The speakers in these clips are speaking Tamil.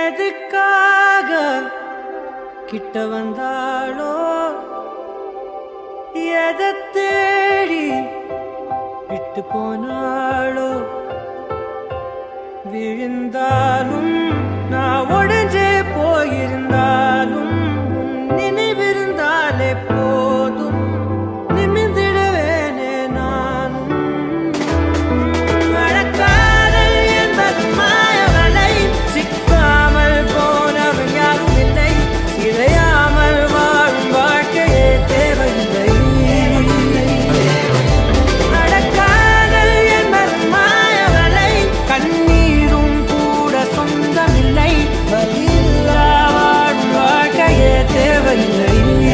எதுக்காக கிட்ட வந்தாளோ எதை தேடி விட்டு போனாளோ விழுந்தாலும் நான் உடஞ்சே போயிருந்தாலும் உன் நினைவிருந்தாலே போதும் நிமிர்ந்திடுவேனே நானும் மழக்காதல் என்பது மாயவலை சிக்காமல் போனவன் யாரும் இல்லை சிதையாமல் வாழும் வாழ்க்கையே தேவையில்லை நடக்காதல் என்பது மாயவலை கண்ணீரும் கூட சொந்தமில்லை வலியில்லா வாழும் வாழ்க்கையே தேவையில்லை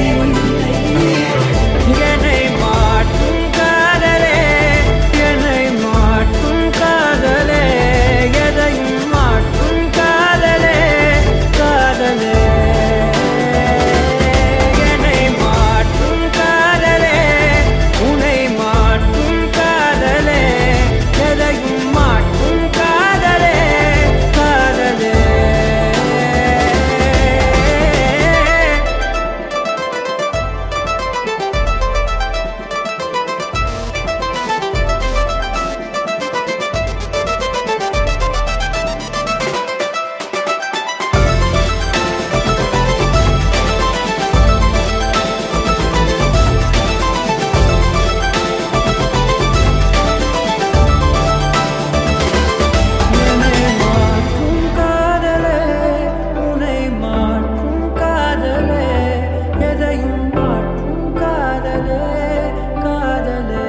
என்னை மாட்டும் காதலே என்னை மாட்டும் காதலே எதையும் மாட்டும் காதலே காதலே என்னை மாட்டும் காதலே உன்னை மாட்டும் காதலே எதையும் மாட்டும் காதலே காதலே என்னை மாற்றும் காதலே உன்னை மாற்றும் காதலே எதையும் மாற்றும் காதலே காதலே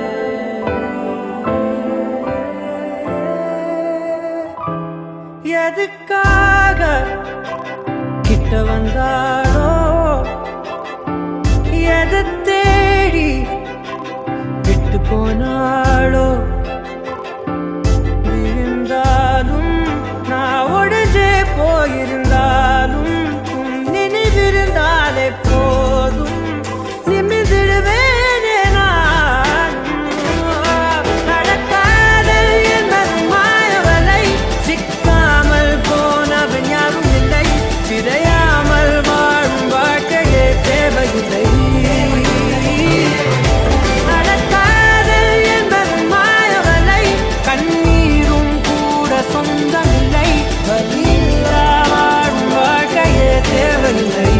எதுக்காக கிட்ட வந்தாளோ எதை தேடி விட்டு போனாளோ விழுந்தாலும் நான் உடஞ்சே போயிருந்தாலும் உன் நினைவிருந்தாலே போதும் நிமிர்ந்திடுவேனே நானும். நடக்காதல் என்பது மாயவலை சிக்காமல் போனவன் யாரும் இல்லை சிதையாமல் வாழும் வாழ்க்கையே தேவையில்லை நடக்காதல் என்பது மாயவலை கண்ணீரும் கூட சொந்தமில்லை வலியில்லா வாழும் வாழ்க்கையே தேவையில்லை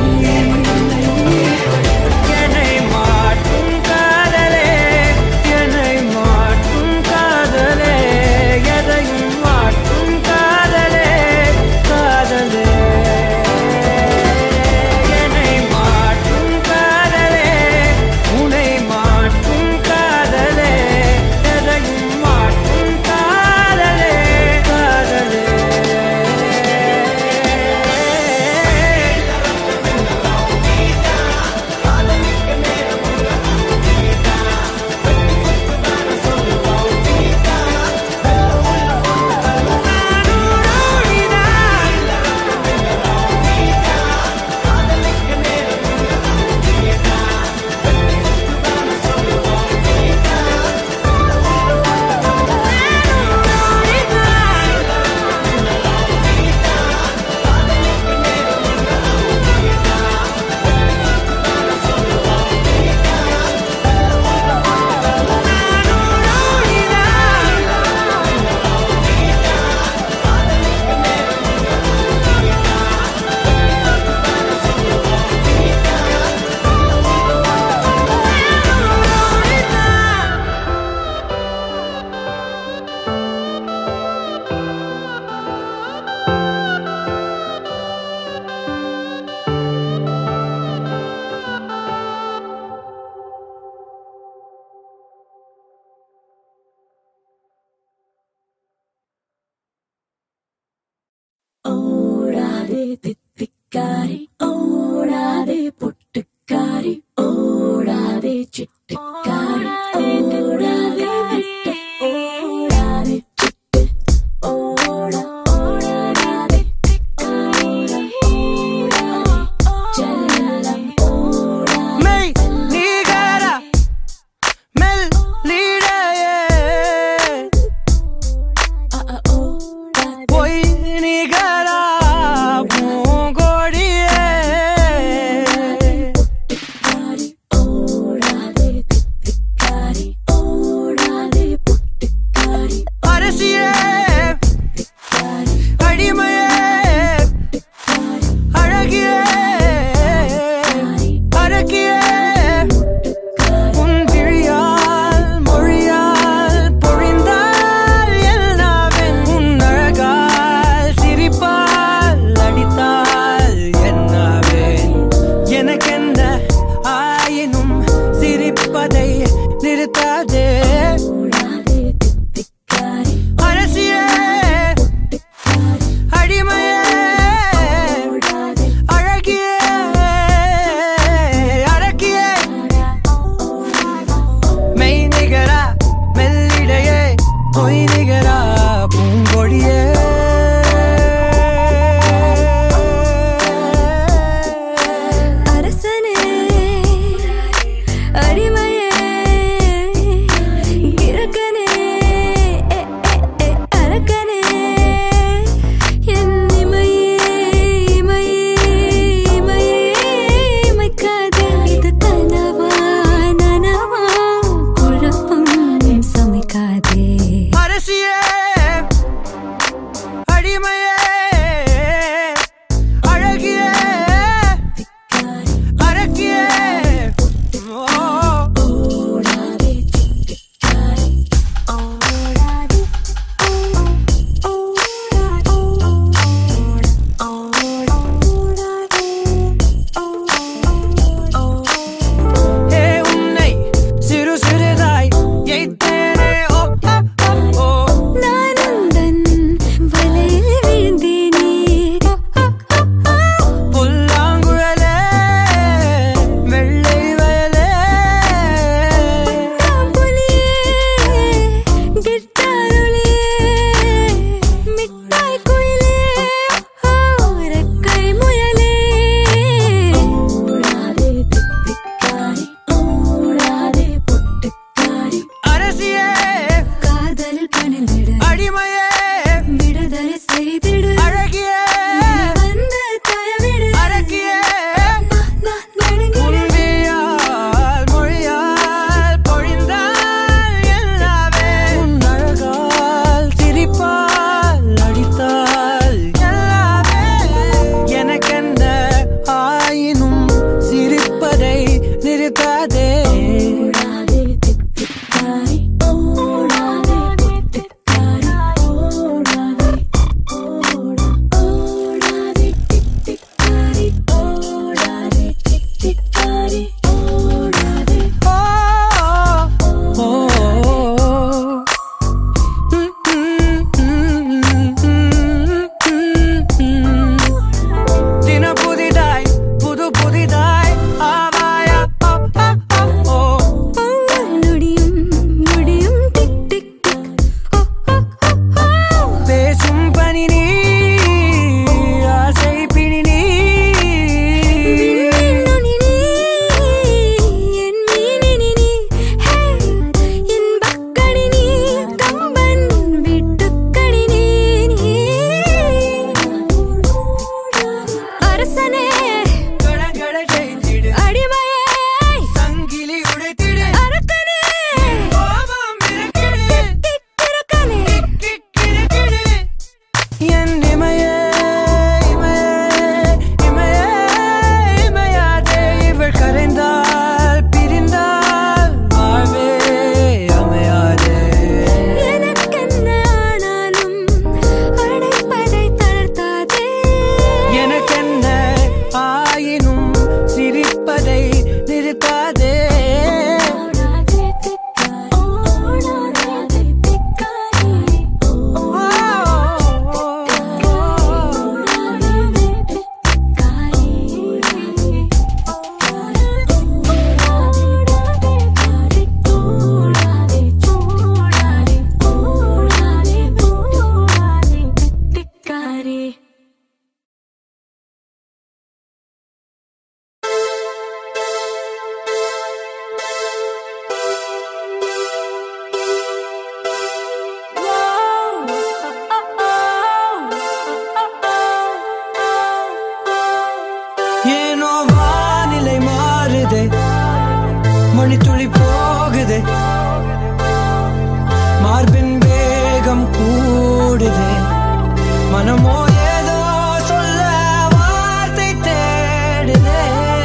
என்னை மாற்றும் காதலே என்னை மாற்றும் காதலே எதையும் மாற்றும் காதலே காதலே என்னை மாற்றும் காதலே உன்னை மாற்றும் காதலே எதையும் மாற்றும் காதலே காதலே ഓടാതെ തെത്തിക്കാരി ഓടാതെ പൊട്ടുക്കാരി ഓടാതെ ചിട്ടുക്കാരി ഓടാതെ വിട്ട് ഓടാതെ ചിട്ട് ഓട ഓടാതെ ഓട ഓടാതെ ചെല്ലം ഓടാ மெய் நீகர மெல் லீடையே ഓടാതെ பொய் நிகரா செய்திடு அழகியே வந்து தயவிடு அழகியே நான் நடுங்கிடு உன்வியால் மொழியால் பொழிந்தால் எல்லாமே உன் அழகால் சிரிப்பால் அடித்தால் எல்லாமே எனக்கென்ன ஆயினும் சிரிப்பதை நிறுத்தாதே ஓடாதே தித்திக்காரி ஓடாதே புட்டுக்காரி ஓடாதே ஓடா ஓடாதே தித்திக்காரி ஓடாதே தித்திக்காரி ஓடாதே ஓ ஓ தினம் புதிதாய் புது புதிதாய் ஆவாயா ஓ, ஓ, ஓ. நொடியும் நொடியும் டிக் டிக் டிக் ஓ ஓ ஓ ஓ பேசும் பனி நீ ஆசை பிடி நீ விண்மீன் நுனி நீ என் மீனினி நீ ஹே என் பக்கடி நீ கம்பன் வீட்டுக்கடி நீ நீ அரசனே கடகட செய்திடு அடிமையே சங்கிலி உடைத்திடு அரக்கனே கோபம் இருக்கிறது தித்திரக்கனே கிக்கிருக்கிடு. என் இமையே இமையே இமையே இமையாதே இவள் கரைந்தால் பிரிந்தால் வாழ்வே அமையாதே எனக்கென்ன ஆனாலும் அடைப்பதை தளர்த்தாதே எனக்கென்ன ஆயினும் சிரிப்பதை நிறுத்தாதே ஓடாதே திக்காரி ஓடாதே திக்காரி ஏனோ வானிலை மாறுதே மணித்துளி போகுதே மார்பின் வேகம் கூடுதே மனமோ ஏதோ சொல்ல வார்த்தை தேடுதே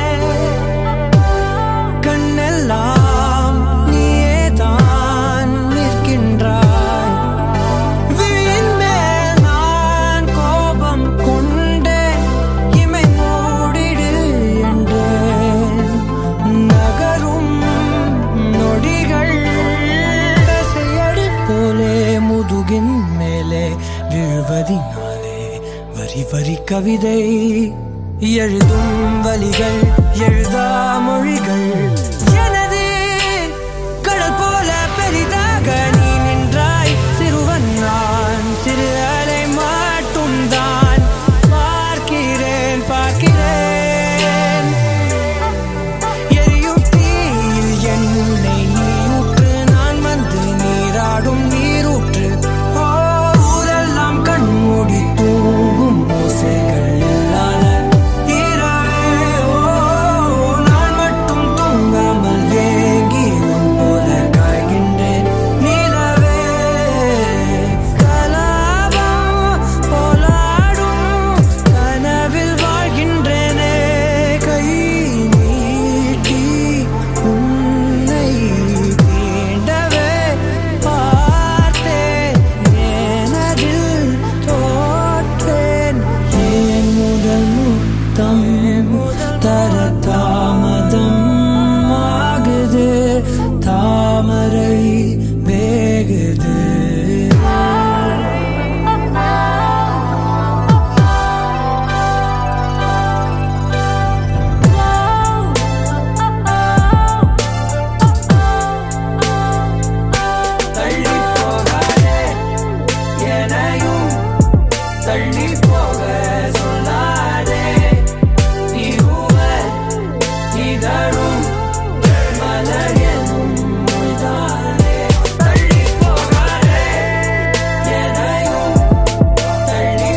கண்ணெல்லாம் நீயே தான் நிற்கின்றாய் விழியின் மேல் நான் கோபம் கொண்டேன் இமை மூடிடு என்றேன் நகரும் நொடிகள் தசையடி போலே முதுகின் மேலே விழுவதினாலே வரி வரி கவிதை எழுதும் வலிகள் எழுதா மொழிகள் எனது கடல் போல பெரிதாக நீ நின்றாய் சிறுவன் நான் சிறு அலை மட்டும் தான் பார்க்கிறேன் பார்க்கிறேன் எரியும் தீயில் என்னை நீ ஊற்று நான் வந்து நீராடும் நீரூற்று ஓ ஊரெல்லாம் கண்மூடி தூங்கும் ஓசைகள் இல்லாத இரவே ஓ நான் மட்டும் தூங்காமல் ஏங்கி உன் போல காய்கின்றேன் நிலவே கலாபம் போலாடும் கனவில் வாழ்கின்றேனே கை நீட்டி உன்னை தீண்டவே பார்த்தேன் எனதில் தோற்றேன் ஏன் முதல் முத்தம் தர தாமதம் ஆகுது தாமரை வேகுது தள்ளி போகாதே எனையும் தள்ளி போக சொல்லாதே நீ ஊவர் இதழும் மலர் எனும் மொய்தானே தள்ளி போகாதே எனையும் தள்ளி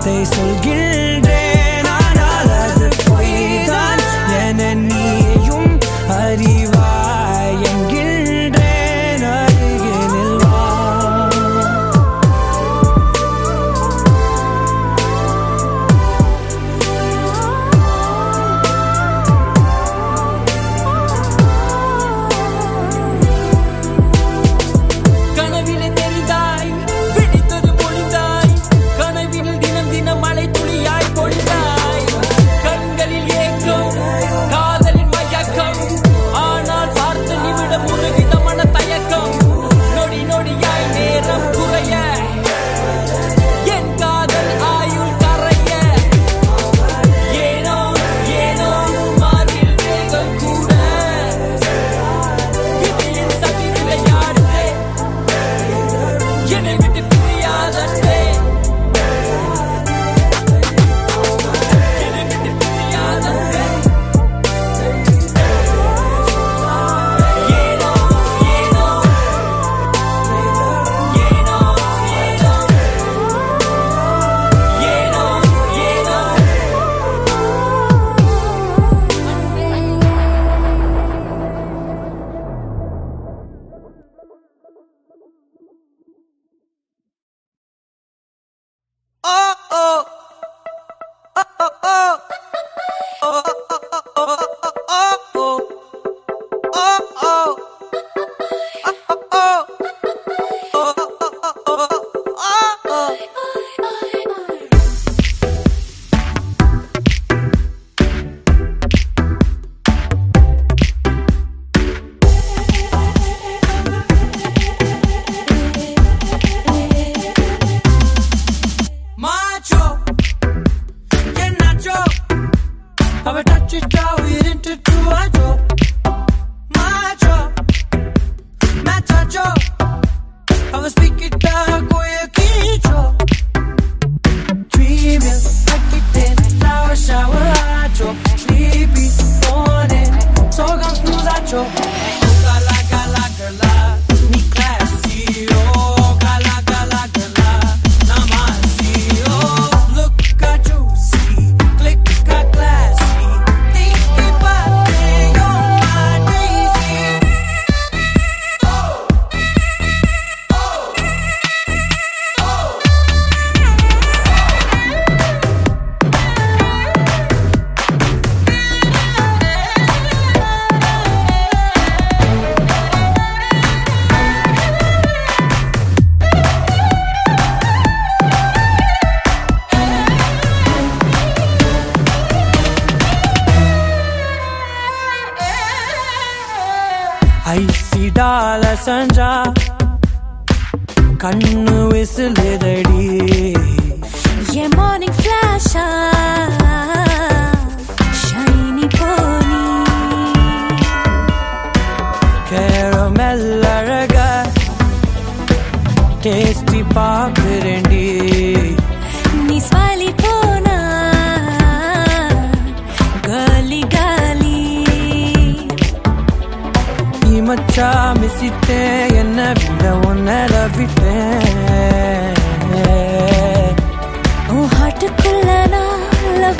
ஆசை சொல்கின்றேன் ஆனால் அது பொய்தான் என நீயும் அறிவாய் என்கின்றேன் அருகினில் வா கனவிலே தெரிந்தாய் பிடித்தது பொழிந்தாய் கனவில் தினம் தினம் மழை துளியாய் பொழிந்தாய் கண்களில் ஏக்கம் காதலின் மயக்கம் ஆனால் பார்த்த நிமிடம் ஒரு விதமான தயக்கம் நொடி நொடியாய் நேரம் குறைய என் காதல் ஆயுள் கரைய ஏனோ ஏனோ மார்பில் வேகம் கூட விதியின் சதி விளையாடுதே என்னை விட்டு பிரியாதே என்னை விட்டு பிரியாதே ஏனோ ஏனோ ஏனோ ஏனோ ஏனோ ஏனோ Oh, oh. Oh, oh, oh. Oh, oh, oh, oh, oh, oh. Oh, oh. Oh, oh, oh. Oh, oh, oh, oh, oh. Macho, que nacho. Have a touch it out into two macho. Macho, macho. Have a speak it out, go your kicho. Dreaming, like it in, shower, shower, macho. Sleepy, morning, so come snooze at you. Gala, gala, gala, me classy, oh, gala, gala, gala, namasi, oh, look at you, see, click at classy, think about it, you're my daisy. ஐசிடால சஞ்சா கண்ணு விசிலுதடி என் மார்னிங் ஃபிளாஷா ஷைனி போனி கேரமெல் அழக டேஸ்டி பாக்குறேன்டி நீ ஸ்மைலி போனா காலி காலி நீ மச்சா மிசிட்டேன் என்ன விட உன்னை ரவிட்டேன் உன் ஹார்ட்டுக்குள்ள நான் லவ்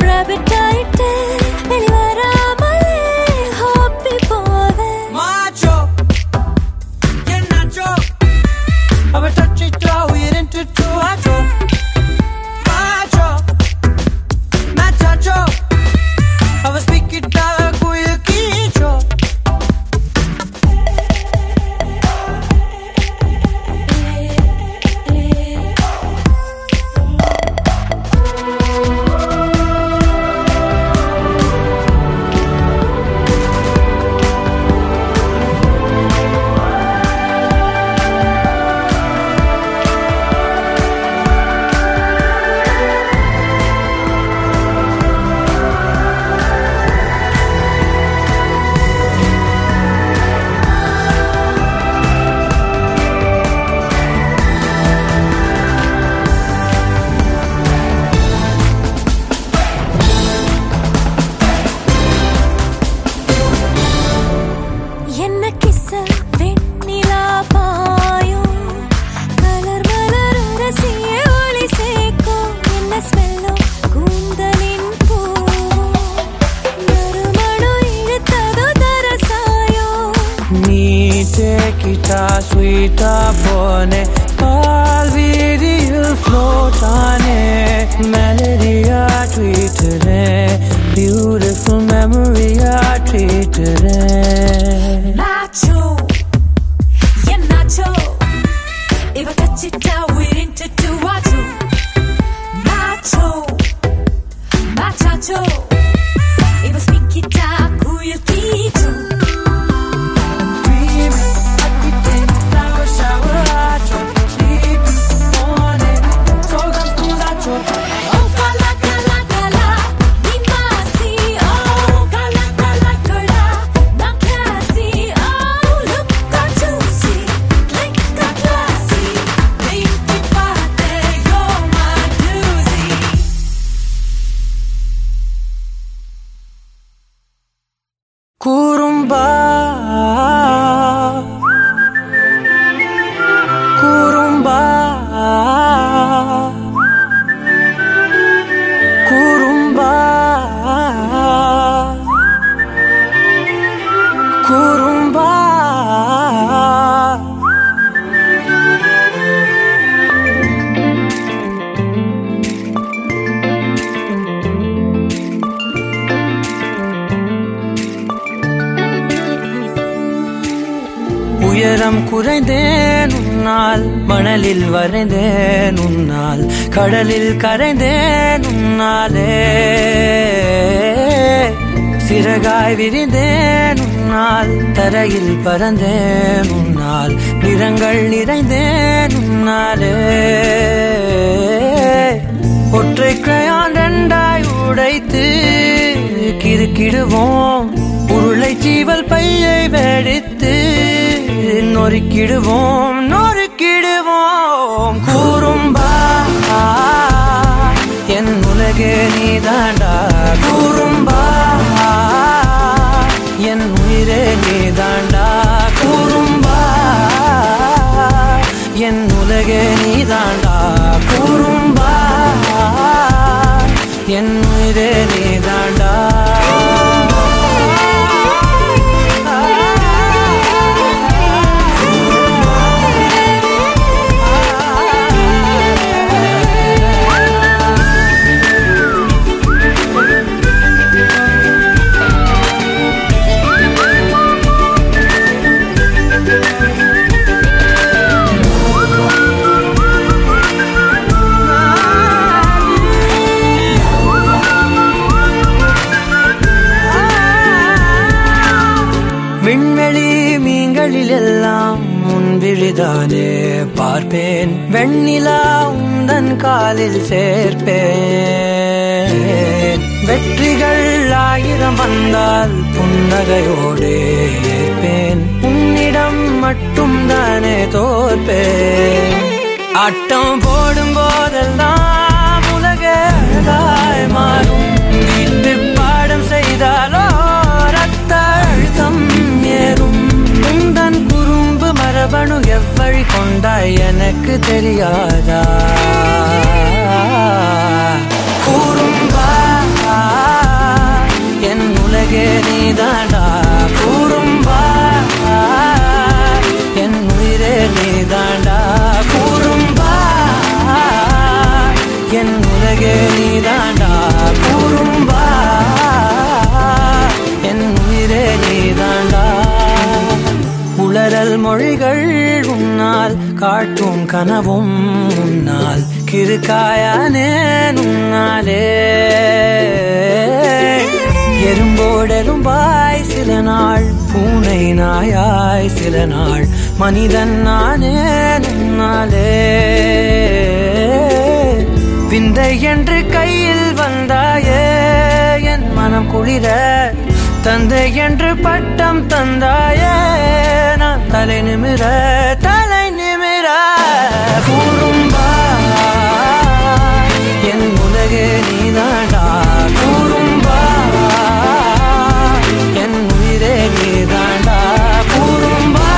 ஸ்வீட்டா ஸ்வீட்டா போனே பால் வீதியில் ஃப்ளோட்டானே மெலடியா ட்வீட்டுறேன் பியூட்டிஃபுல் மெமரியா ட்வீட்டுறேன் Nacho, yeah Nacho. If I touch it down, willing to do what you. Nacho, Machacho. If I speak it down, who you teach you? Dreaming, every day, shower, shower, hot, sleep, morning, soga, scusacho. Oh, kala, kala, kala, ni masi. Oh, kala, kala, kala, na classy. Oh, look at you see, click a classy. Think about it, you're my doozy. குறும்பா குறும்பா குறும்பா குறும்பா உயரம் குறைந்தேன் உன்னால் மணலில் வரைந்தேன் உன்னால் கடலில் கரைந்தேன் உன்னாலே சிறகாய் விரிந்தேன் உன்னால் தரையில் பறந்தேன் உன்னால் நிறங்கள் நிறைந்தேன் உன்னாலே ஒற்றை கிரையான் ரெண்டாய் உடைத்து கிறுக்கிடுவோம் உருளை சீவல் பையை வெடித்து நொறுக்கிடுவோம் நொறுக்கிடுவோம் கூறும்பா என் உலகே நீதாண்டா கூறும்பா என் உயிரே நீதாண்டா கூறும்பா என் உலகே நீதாண்டா கூறும்பா என் உயிரே நீதாண்டா விண்வெளி மீன்களில் எல்லாம் முன்விழிதானே பார்ப்பேன் வெண்ணிலா உந்தன் காலில் சேர்ப்பேன் வெற்றிகள் ஆயிரம் வந்தால் புன்னகையோடு ஏற்பேன் உன்னிடம் மட்டும் தானே தோற்பேன் ஆட்டம் போடும் போதெல்லாம் உலக அழகாய் மாறும் வீட்டு பாடம் செய்தாலோ ரத்த அழுத்தம் ஏறும் உந்தன் குறும்பு மரபணு எவ்வழி கொண்டாய் எனக்கு தெரியாதா கூறும்பா என் உலகே நீதாண்டா கூறும்பா என் உயிரே நீதாண்டா கூறும்பா என் உலகே நீதாண்டா கூறும்பா என் உயிரே நீதாண்டா உளறல் மொழிகள் உன்னால் காட்டும் கனவும் உன்னால் கிருக்காயானே உன்னாலே எறும்போடெரும்பாய் சில நாள் பூனை நாயாய் சில நாள் மனிதன் நானே உன்னாலே விந்தை என்று கையில் வந்தாயே என் மனம் குளிர தந்தை என்று பட்டம் தந்தாயே நான் தலை நிமிர தலை நிமிர கூறும்பா என் உலகே நீதாண்டா கூறும்பா என் உயிரே நீதாண்டா கூறும்பா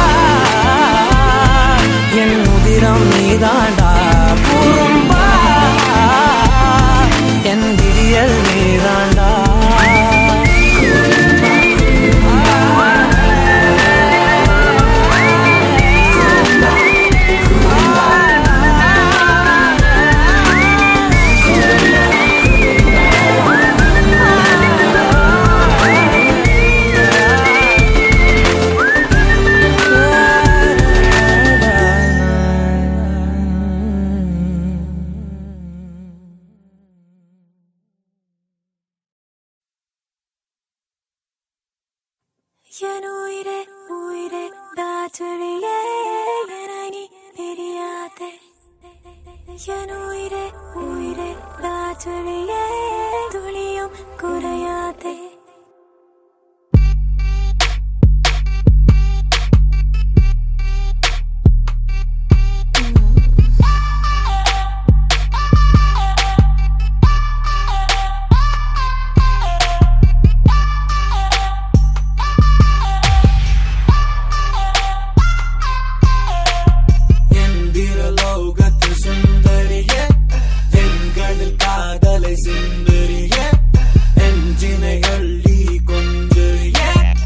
என் உதிரம் நீதாண்டா கூறும்பா என் விடியல் நீதாண்டா என் உயிரே உயிரே பேட்டரியே என்னை நீ பிரியாதே என் உயிரே உயிரே பேட்டரியே துளியும் குறையாதே எந்திர லோகத்து சுந்தரிய எண்களில் காதலை சிந்தரிய எஞ்சினை அள்ளி கொண்டிரிய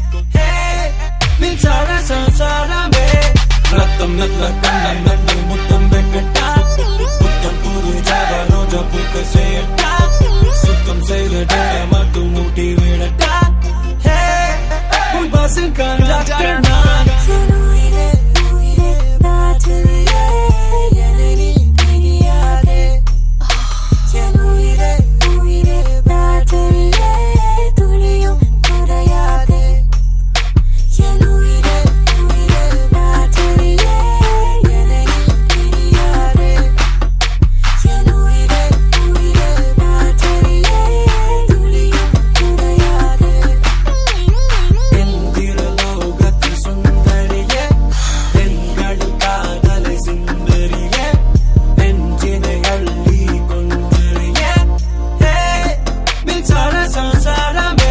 மின்சார சம்சாரமே ரத்தம் நல்ல கண்ணன் நன்னல் முத்தம் வெக்கட்டா புத்தம் புது ஜாவ ரோஜா பூக்க செய்யட்டா சுத்தம் செய்த டேர மட்டும் மூட்டி விடட்டா ஹே உன் பசங்க கண்டக்டர் நான் என் உயிரே உயிரே பேட்டரியே என்னை நீ பிரியாதே என் உயிரே உயிரே பேட்டரியே துளியும் குறையாதே என் உயிரே உயிரே பேட்டரியே என்னை நீ பிரியாதே என் உயிரே உயிரே பேட்டரியே துளியும் குறையாதே எந்திர லோகத்து சுந்தரிய எண்களில் காதலை சிந்தரிய நெஞ்சினை அள்ளி கொண்டிரிய ஹே, மின்சார சம்சாரமே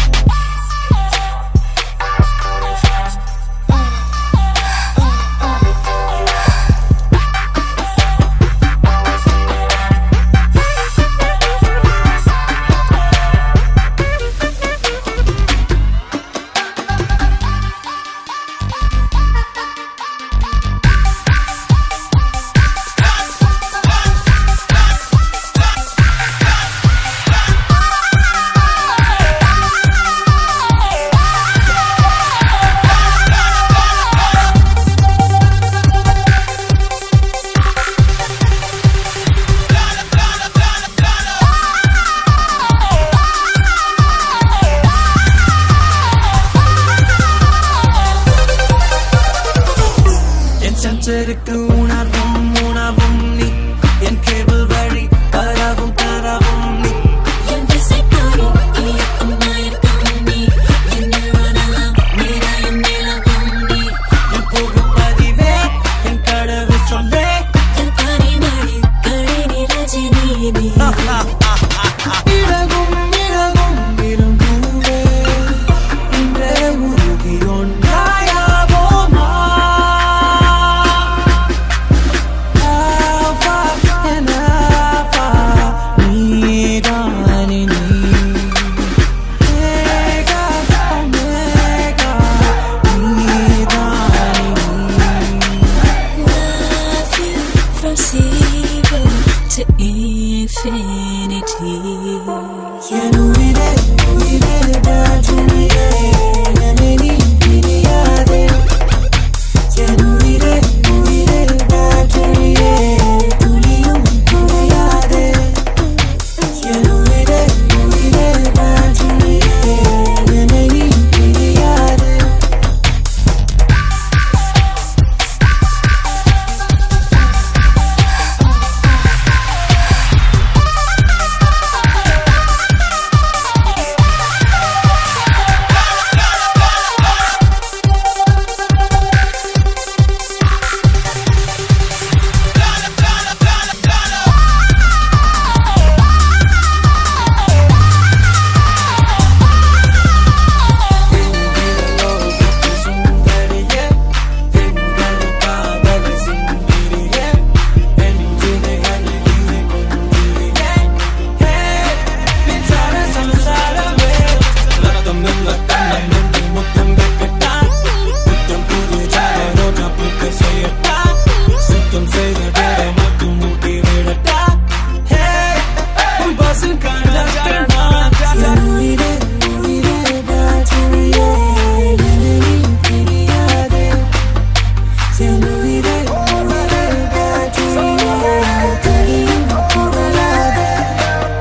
என் சென்சருக்கு உணர்வும் உணவும் நீ என் கேபிள் வழி தரவும் தரவும் நீ என் திசைப்படி இயக்கும் மயக்கம் நீ என் நிழலெல்லாம் நிறையும் நிலவும் நீ என் புகும் பதிவே என் கடவு சொல்லே என் பனிமழை கழினி ரஜினி நீ இழகும் இழகும் விரும்புவே இன்றே உருகி ஒன்றாயாவோமா ஆவா என் ஆவா நீதானே நீ ஏகா ஒமேகா நீதானே நீ Love you from zero to infinity என் உயிரே உயிரே பேட்டரியே என்னை நீ பிரியாதே என் உயிரே உயிரே பேட்டரியே துளியும் குறையாதே என் உயிரே உயிரே பேட்டரியே என்னை நீ பிரியாதே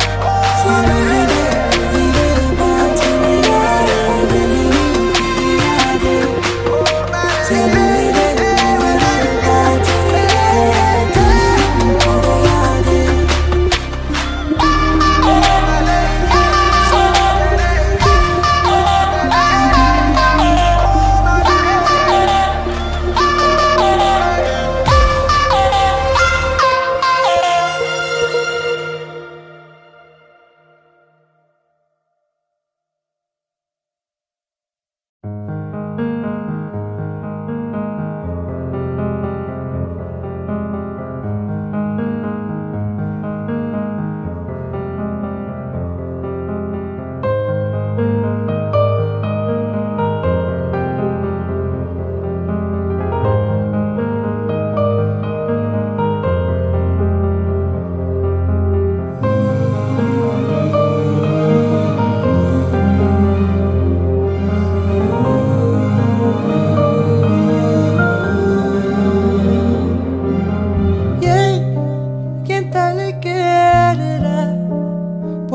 Yeah.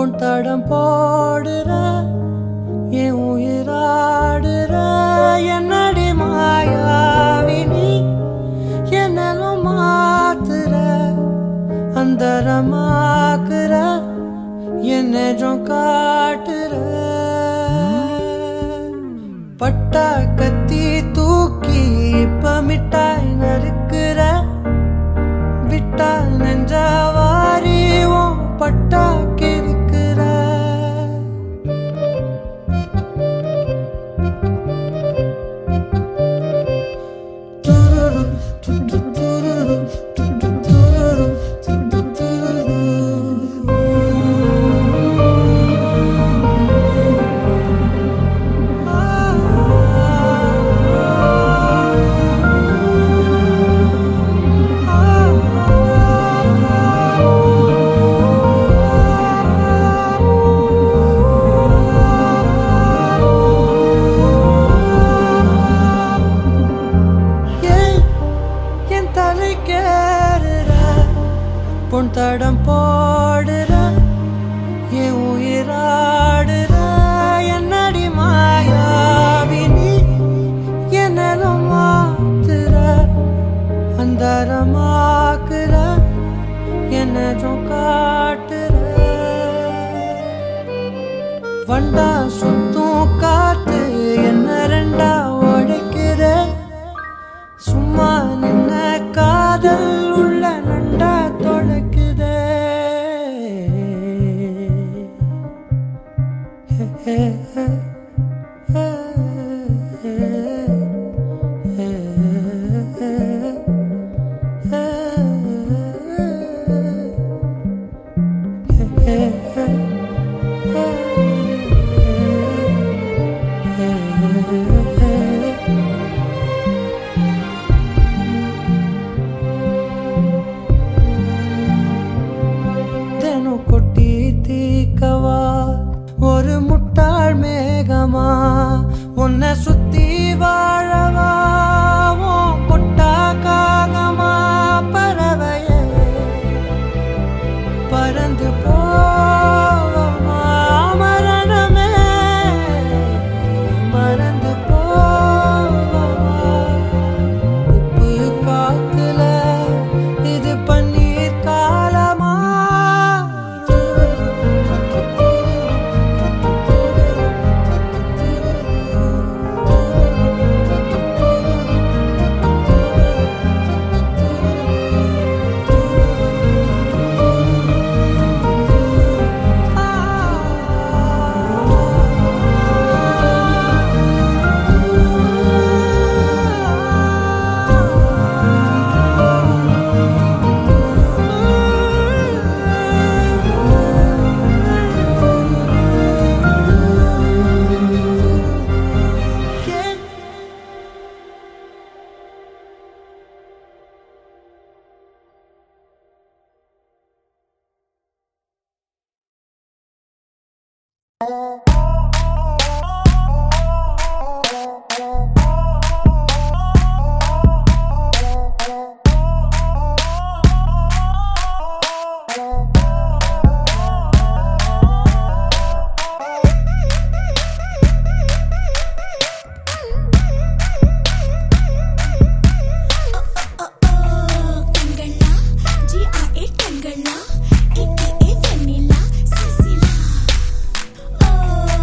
பொன் தடம் போடுற என் உயிராடுற என்னடி மாயாவினி என்னலும் மாத்துற அந்தரமாக்குற என்னும் காட்டுற பட்டா கத்தி தூக்கி இப்ப மிட்டாய் நறுக்குற விட்டா நெஞ்சவாரி உன் பட்டா கிறுக்குற துருரு, துரு, துருரு, துரு, துருரு, துரு, துருரு. ஏன் என் தலை கேறுற பொன் தடம் போடுற என் உயிராடுற என்னடி மாயாவினி என்னலும் மாத்துற அந்தரமாக்குற என்னும் காட்டுற வண்டா சுத்தும் காத்து என்ன ரெண்டா உடைக்கிற சும்மா நின்ன காதல் உள்ள நண்டா தொடக்குதே தினம் கொட்டி தீக்கவா ஒரு முட்டாள் மேகமா உன்னை சுத்தி வாழவா உன் கொட்டா காகமா பறவையே பறந்து போவமா மரணமே மறந்து போவமா உப்பு காத்துல இது பன்னீர் காலமா கண்களா ஜிஆர்ஏ கண்களா ஏகேஏ வெண்ணிலா சுசிலா ஓ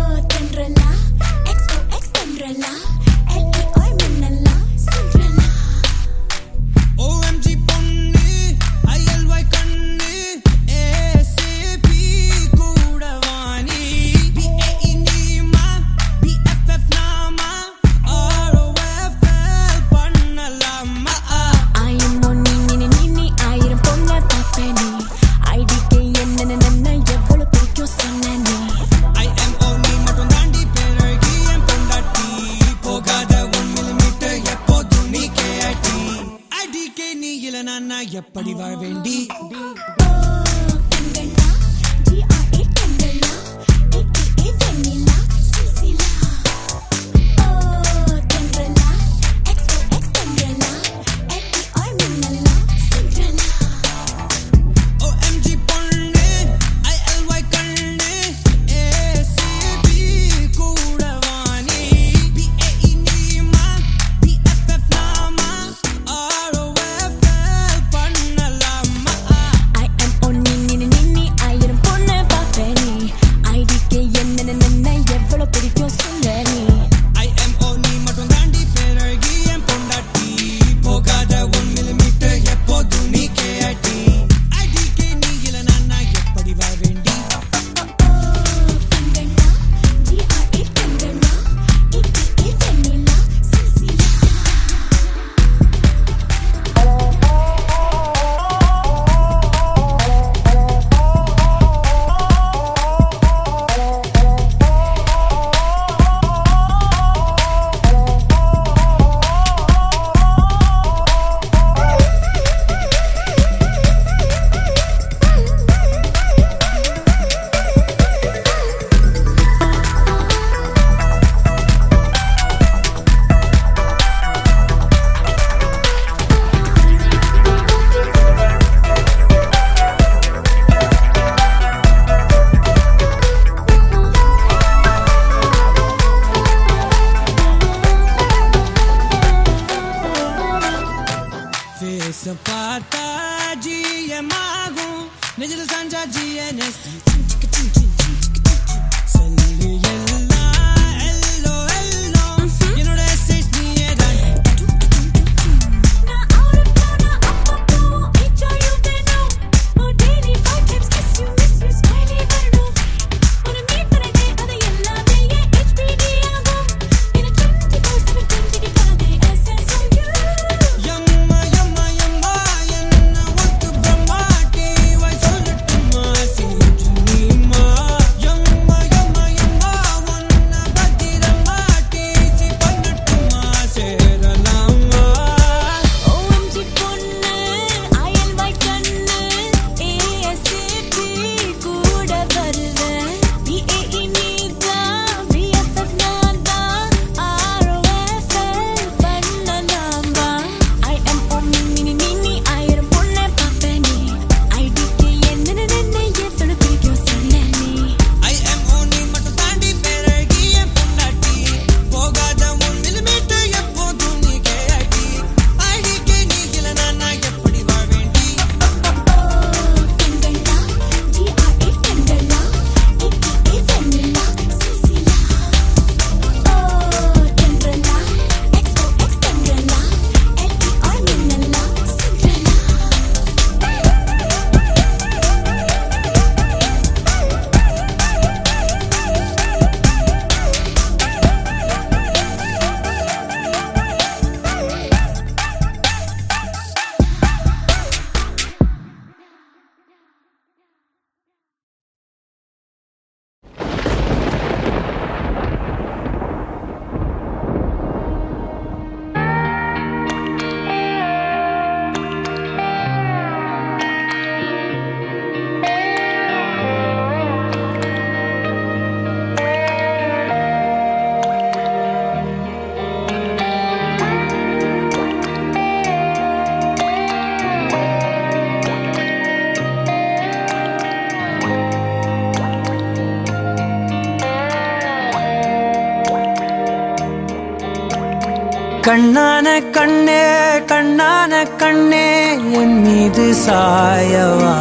கண்ணான கண்ணே கண்ணான கண்ணே என் மீது சாயவா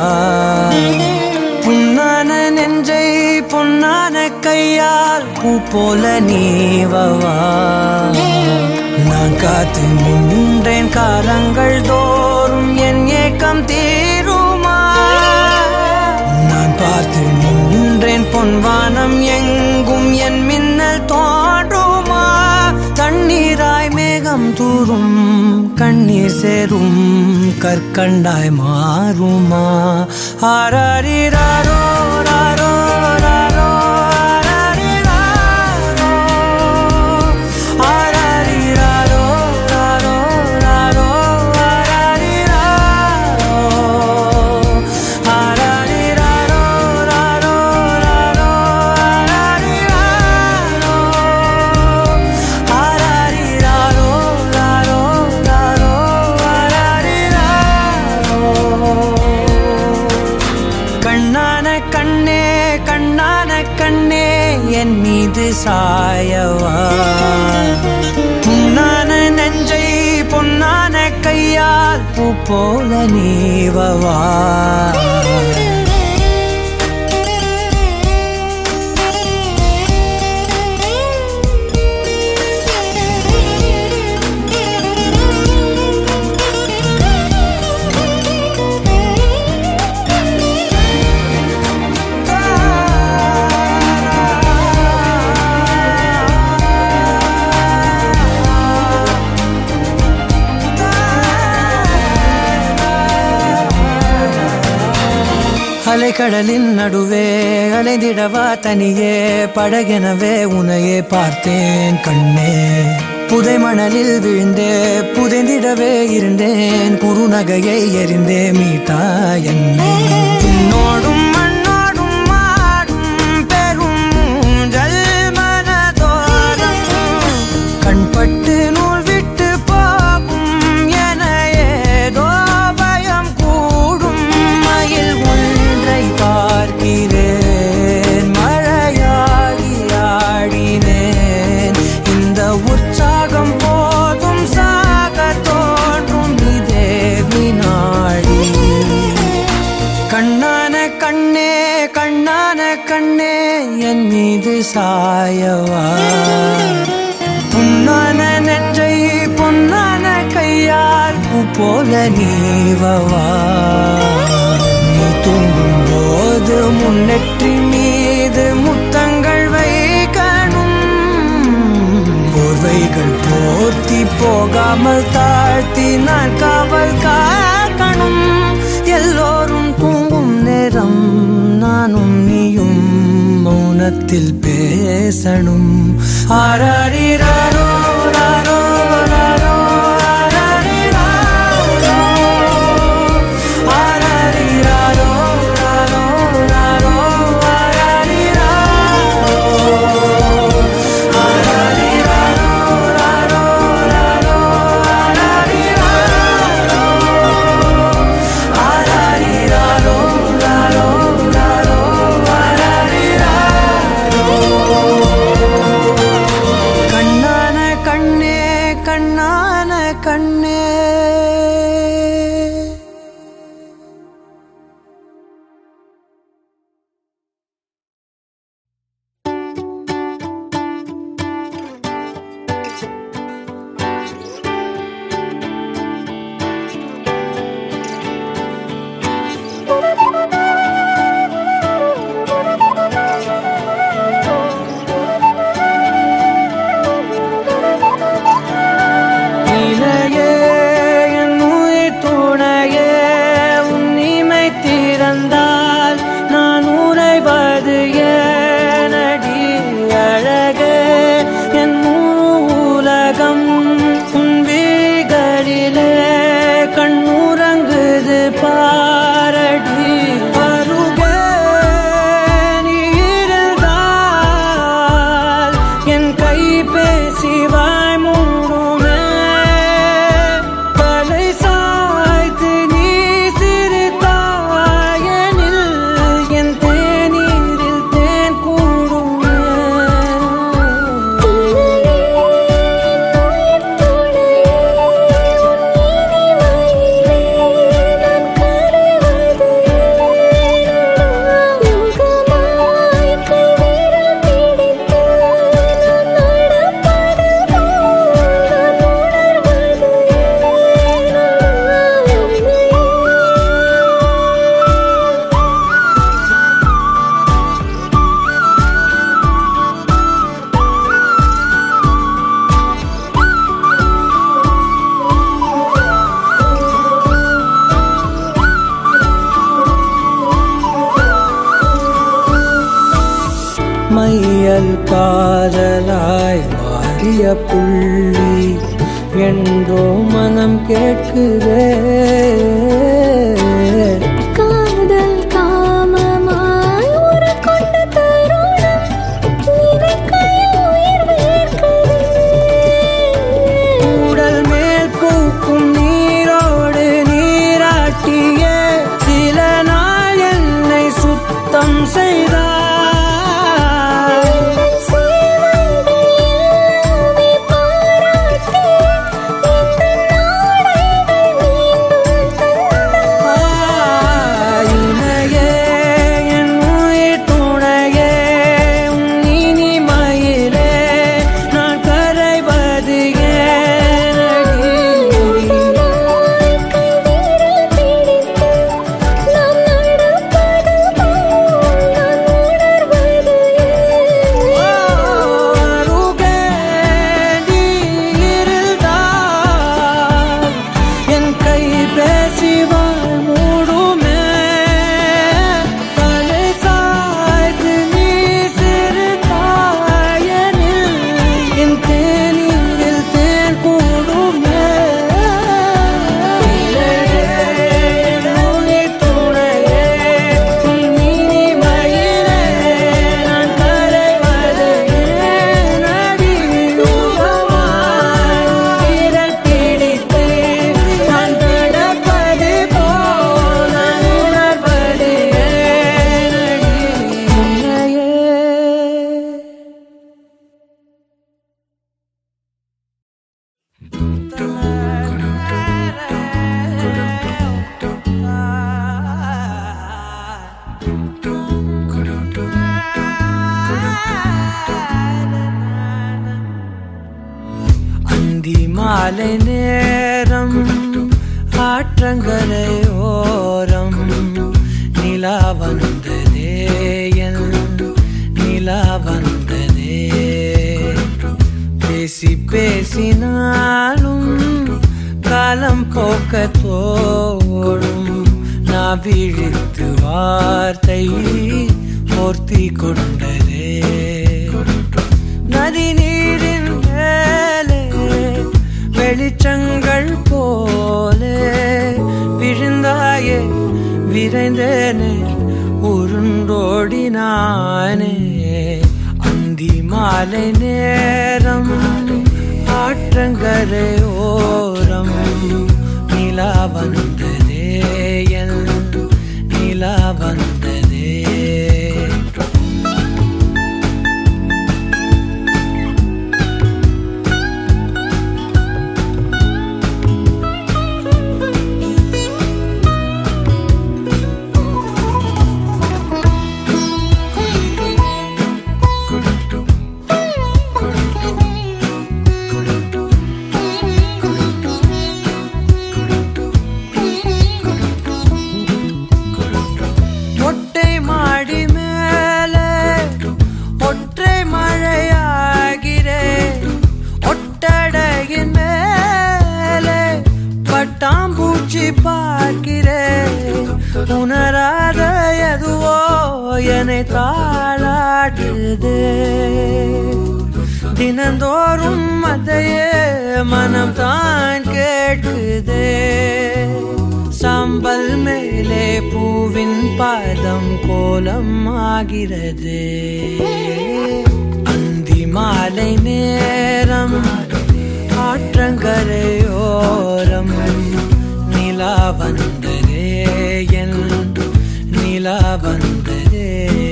புண்ணான நெஞ்சை பொன்னான கையால் பூ போல நீவவா நான் காத்து நின்றேன் காலங்கள் தோறும் என் ஏக்கம் தீருமா நான் பார்த்து நின்றேன் பொன்வானம் எங்கும் என் மின்னல் தோன்றுமா தண்ணீராய் மேகம் தூரும் கண்ணீர் சேரும் கற்கண்டாய் மாறுமா ஆராரிராரோ ராரோ ராரோ ஆராரிராரோ ஆராரிராரோ ராரோ ராரோ ஆராரிராரோ ஆராரிராரோ ராரோ ராரோ ஆராரிராரோ ஆராரிராரோ ராரோ ராரோ ஆராரிராரோ கண்ணான கண்ணே கண்ணான கண்ணே என் மீது சாயவா புண்ணான நெஞ்சை பொன்னான கையால் பூ போல நீவவா அலைக்கடலின் நடுவே அலைந்திடவா தனியே படகெனவே உனையே பார்த்தேன் கண்ணே புதை மணலில் விழுந்தே புதைந்திடவே இருந்தேன் குறுநகையை எறிந்தே மீட்டா என்னை உன்னோடும் மண்ணோடும் மாடும் பெரும் ஊஞ்சல் மனதோரம் கண்பட்டு நூல் விட்டு போகும் என ஏதோ பயம் கூடும் மயில் ஒன்றை பார்க்கிறேன் மழையாகி ஆடினேன் இந்த உற்சாகம் போதும் சாக தோன்றும் இதே வினாடி கண்ணான கண்ணே கண்ணான கண்ணே என் மீது சாயவா புண்ணான நெஞ்சை பொன்னான கையால் பூ போல நீவவா நீ தூங்கும் போது முன்னெற்றி மீது முத்தங்கள் வைக்கணும் போர்வைகள் போர்த்தி போகாமல் தாழ்த்தி நான் காவல் காக்கணும் எல்லோரும் தூங்கும் நேரம் நானும் நீயும் மௌனத்தில் பேசணும் ஆராரிராரோ ராரோ ராரோ ஆராரிராரோ ஆராரிராரோ ராரோ ராரோ ஆராரிராரோ ஆராரிராரோ ராரோ ராரோ ஆராரிராரோ ராரோ ராரோ ஆராரிராரோ கண்ணான மையல் காதலாய் மாறிய புள்ளி என்றோ மனம் கேட்குதே காதல் காமமாய் உருக்கொண்ட தருணம் நினைக்கையில் உயிர் வேர்க்குதே உடல் மேல் பூக்கும் நீரோடு நீராட்டிய சில நாள் என்னை சுத்தம் செய்தார் சேவைகள் எல்லாமே பாராட்டி இந்த நாடைகள் மீண்டும் தந்தார் இணையே என் உயிர் துணையே உன் இனிமையிலே நான் கரைவது ஏனடி அருகே நீ இருந்தால் என் கை பேசிவாள் மூடுமே தலை சாய்த்து நீ சிறுதாயனில் என் தேநீரில் தேன் கூடுமே உயிர் துணையே உன் இனிமையிலே நான் கரைவது ஏனடி யுகமாய் விரல் பிடித்து நான் நடப்பது போல் நான் உணர்வது ஏனடி உன்னையே அந்தி மாலை நேரம் ஆற்றங்கரை ஓரம் நிலா வந்ததே என் நிலா வந்ததே பேசி பேசினாலும் காலம் போக்க தோடும் நான் விழித்து வார்த்தை போர்த்தி கொண்டதே நதி நீரின் மேலே வெளிச்சங்கள் போலே விழுந்தாயே விரைந்தேனே உருண்டோடினானே அந்தி மாலை நேரம் ஆற்றங்கரை ஓரம் நிலா வந்ததே என் நிலா வந்ததே மொட்டை மாடி மேலே ஒற்றை மழையாகிறே ஒட்டடையின் மேலே பட்டாம்பூச்சி பார்க்கிறே உணராத எதுவோ என்னை தாளாட்டுதே தினந்தோறும் அதையே மனம் தான் கேட்குதே சாம்பல் மேலே பூவின் பாதம் கோலம் ஆகிறது அந்தி மாலை நேரம் ஆற்றங்கரையோரம் நிலா வந்ததே என் நிலா வந்ததே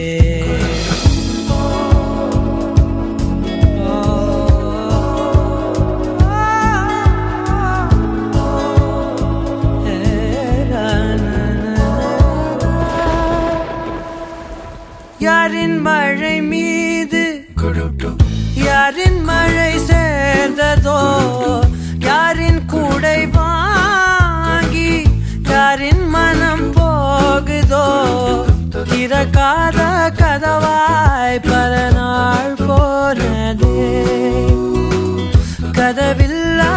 யாரின் மழை மீது யாரின் மழை சேர்ந்ததோ யாரின் கூடை வாங்கி யாரின் மனம் போகுதோ திறக்காத கதவாய் பல நாள் போனதே கதவில்லா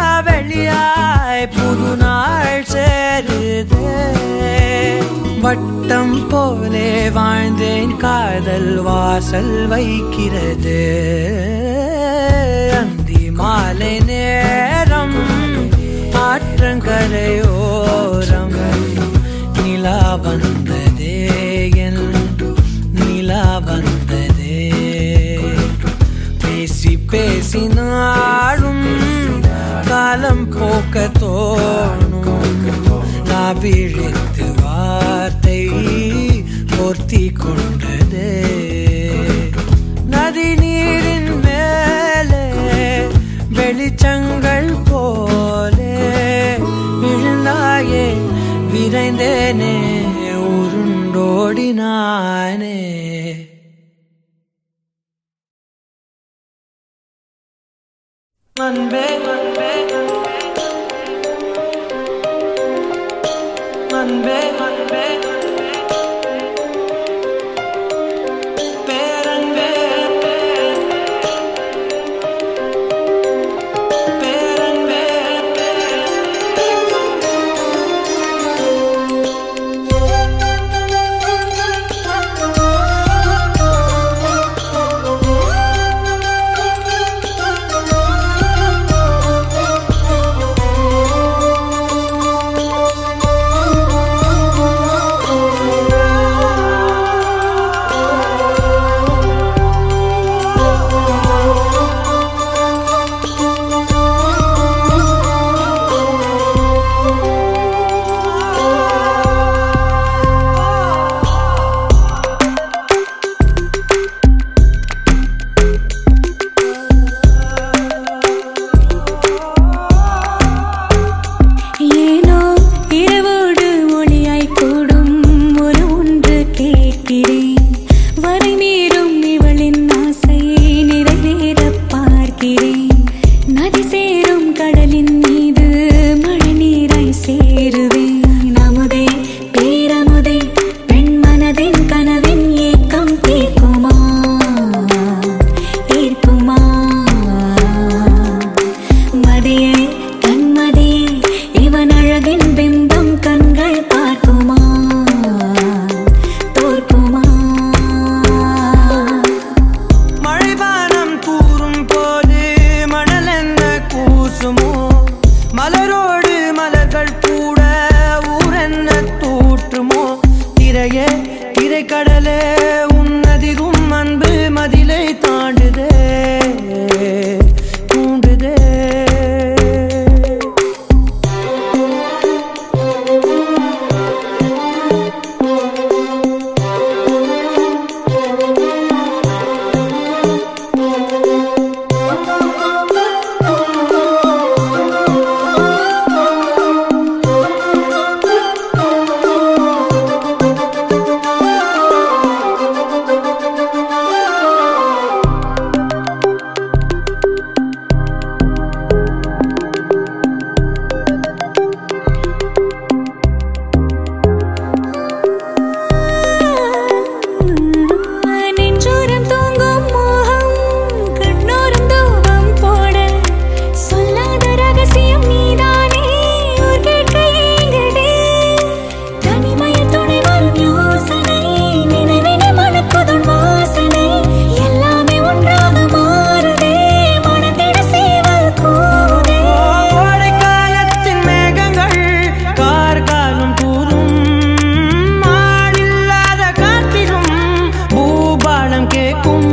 வெளியாய் புது நாள் சேருதே வட்டம் போட போலே வாழ்ந்தேன் காதல் வாசல் வைக்கிறது அந்தி மாலை நேரம் ஆற்றங்கரையோரம் நிலா வந்ததே என் நிலா வந்ததே பேசி பேசி நாளும் காலம் போக்க தோணும் நான் விழித்து வார்த்தை பொர்த்தி கொண்டதே நதி நீரின் மேலே வெளிச்சங்கள் போலே விழுந்தாயே விரைந்தேனே உருண்டோடினானே அன்பே அன்பே அன்பே அன்பே பேரன்பே பேரன்பே ஏனோ இரவோடு ஒளியாய் கூடும் ஒரு ஒன்று கேட்கிறேன் வரை மீறும் இவளின் ஆசையை நிறைவேற பார்க்கிறேன் நதி சேரும் கடலின் மீது மழை நீராய் சேருவேன் அமுதே பேரமுதே பெண் மனதின் கனவின் ஏக்கம் தீர்க்குமா தீர்க்குமா மதியே கண்மதியே இவன் அழகின் பிம்பம் கண்கள் பார்க்குமா தோற்குமா மழைவானம் கூறும் போது மணல் என்ன கூசுமோ மலரோடு மலர்கள் கூட ஊரென்ன தூற்றுமோ திரையே திரைக்கடலே உன்னதிரும் அன்பு மதிலை தாண்டுதே தூண்டுதே நெஞ்சோரம் தூங்கும் மோகம் கண்ணோரம் தூபம் போட சொல்லாத ரகசியம் நீதானே ஊர் கேட்க ஏங்குதே தனிமையில் துணை வரும் யோசனை நினைவினை மணக்குதும் வாசனை எல்லாமே ஒன்றாக மாறுதே மனதிட சேவல் கூதே கோடைக்காலத்தின் மேகங்கள் கார்காலம் கூறும் ஆளில்லாத காற்றிலும் பூபாலம் கேட்கும்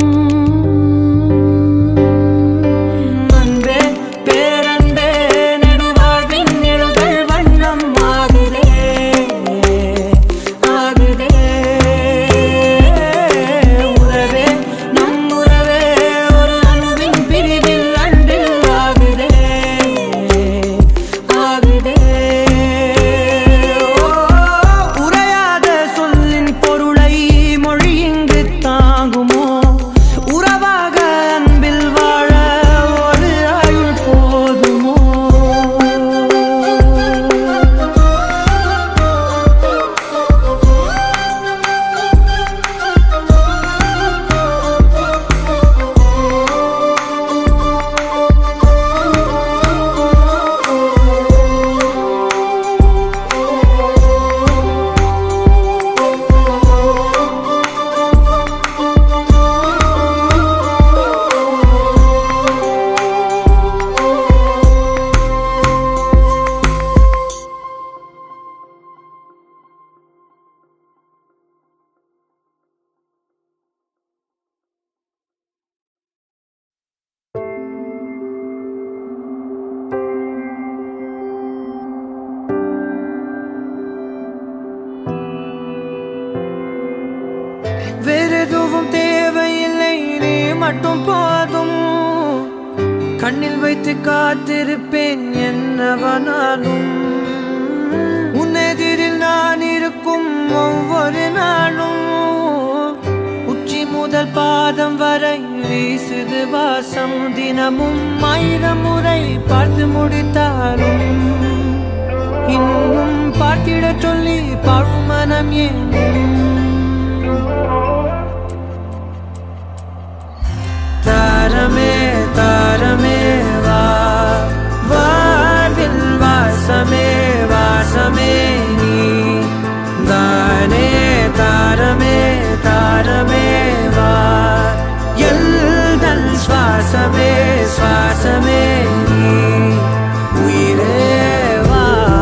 அன்பே பேரன்பே நெடுவாழ்வின் நிழல்கள் வண்ணம் ஆகுதே ஆகுதே உறவே நம் உறவே ஒரு அணுவின் பிரிவில் அன்பில் ஆகுதே ஆகுதே ஓ, உரையாத சொல்லின் பொருளை மொழி இங்கு தாங்குமோ உறவாக அன்பில் வாழ ஒரு ஆயுள் போதுமோ ஆ மட்டும் போதும் கண்ணில் வைத்து காத்திருப்பேன் என்னவனாலும் உன்னெதிரில் நான் இருக்கும் ஒவ்வொரு நாளும் உச்சி முதல் பாதம் வரை வீசுது வாசம் தினமும் ஆயிரம் முறை பார்த்து முடித்தாலும் இன்னும் பார்த்திடச் சொல்லி பழுமனம் ஏன் தாரமே தாரமே வா வாழ்வில் வாசமே வாசமே நீ தானே தாரமே தாரமே வா எல்தல் சுவாசமே சுவாசமே நீ உயிரே வா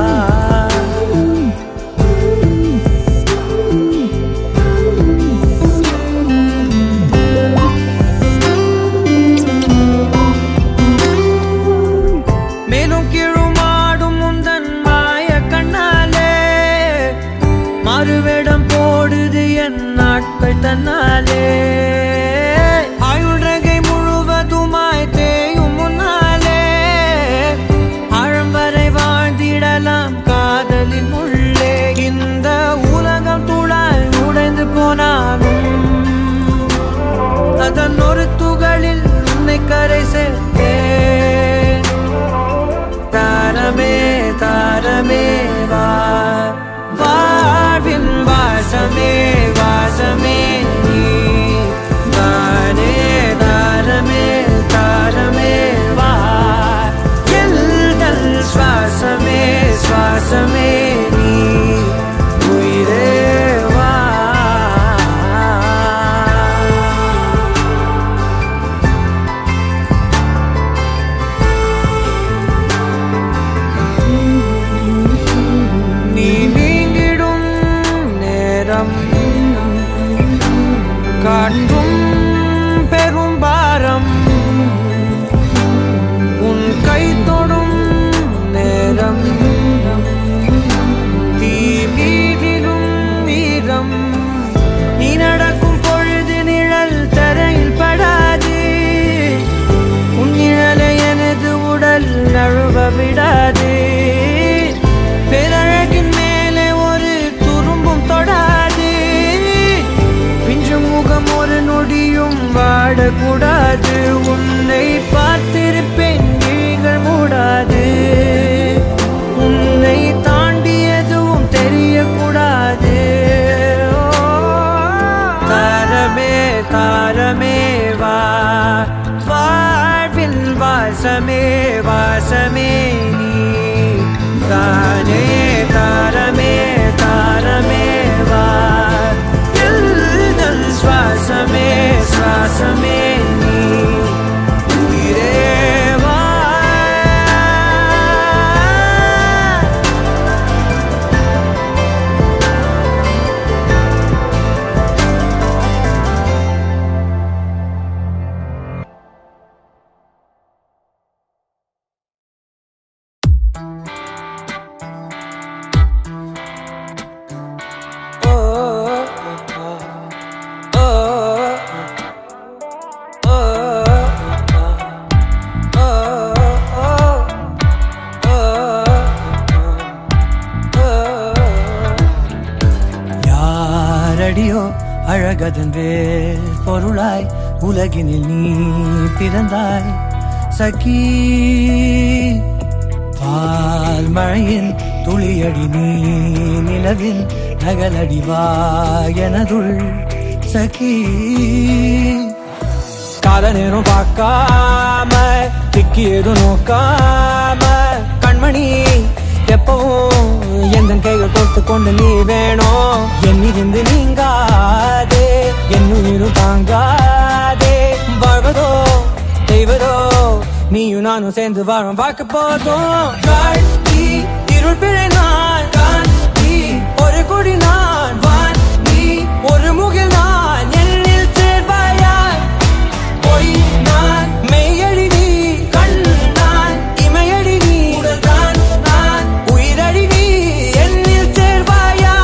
மேலும் கீழுமாடும் முந்தன் மாய கண்ணாலே மறுவேடம் போடுது என் நாட்கள் தன்னாலே ஆயுள் ரகை முழுவதுமாய் தேயும் முன்னாலே ஆழம் வரை வாழ்ந்திடலாம் காதலின் உள்ளே இந்த உலகம் துளாய் உடைந்து போனாலும் அதன் ஒரு துகளில் உன்னை கரை சேர்த்தேன் தாரமே தாரமே வா வாழ்வின் வாசமே வாசமே நீ தானே தாரமே தாரமே வா எல்தல் சுவாசமே சுவாசமே நீ உயிரே வா நீ நீங்கிடும் நேரம் காட்டும் பெரும் பாரம் உன் கை தொடும் நேரம் தீ மீதிலும் வீரம் நீ நடக்கும் பொழுது நிழல் தரையில் படாது உன் நிழலை எனது உடல் நழுவ விடாது பேரழகின் மேலே ஒரு துரும்பும் தொடாது பிஞ்சு முகம் ஒரு நொடியும் வாடக்கூடாது உன்னை பார்த்திருப்பேன் விழிகள் மூடாது உன்னை தாண்டி எதுவும் தெரியக்கூடாது ஓ, தாரமே தாரமே வா வாழ்வில் வாசமே வாசமே நீ தானே தாரமே தாரமே வா எல்தல் சுவாசமே சுவாசமே நீ உயிரே வா யாரடியோ அழகதன் வேல் பொருளாய் உலகினில் நீ பிறந்தாய் சகி பால் மழையின் துளியடி நீ நிலவின் நகலடி வா எனதுள் சகி கால நேரம் பார்க்காம திக்கி எதுவும் நோக்காம கண்மணி எப்பவும் எந்த கைகள் கொடுத்து கொண்டு நீ வேணும் என்னிருந்து நீங்காதே என் உயிரும் தாங்காதே வாழ்வதோ செய்வதோ நீயும் நானும் சேர்ந்து வாழும் பார்க்க போதும் காட்டி இருள் பிழை நான் காட்டி ஒரு கொடி நான் வான் நீ ஒரு முகில் நான் என்னில் சேர்வாயாய் பொய் நான் மெய்யடி நீ கண் நான் இமையடி நீ உடல் தான் நான் உயிரடி நீ என்னில் சேர்வாயா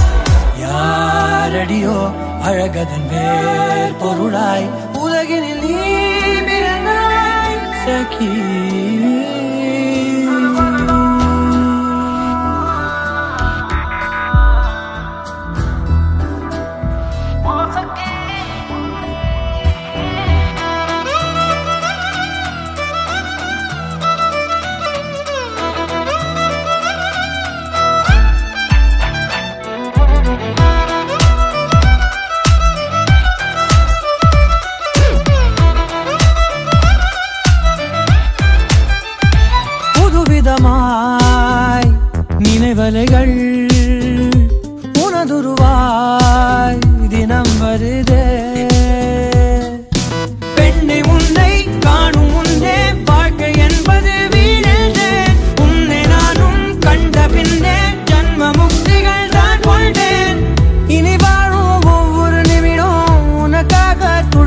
யாரடியோ அழகதன் வேர் பொருளாய் உலகினில் நீ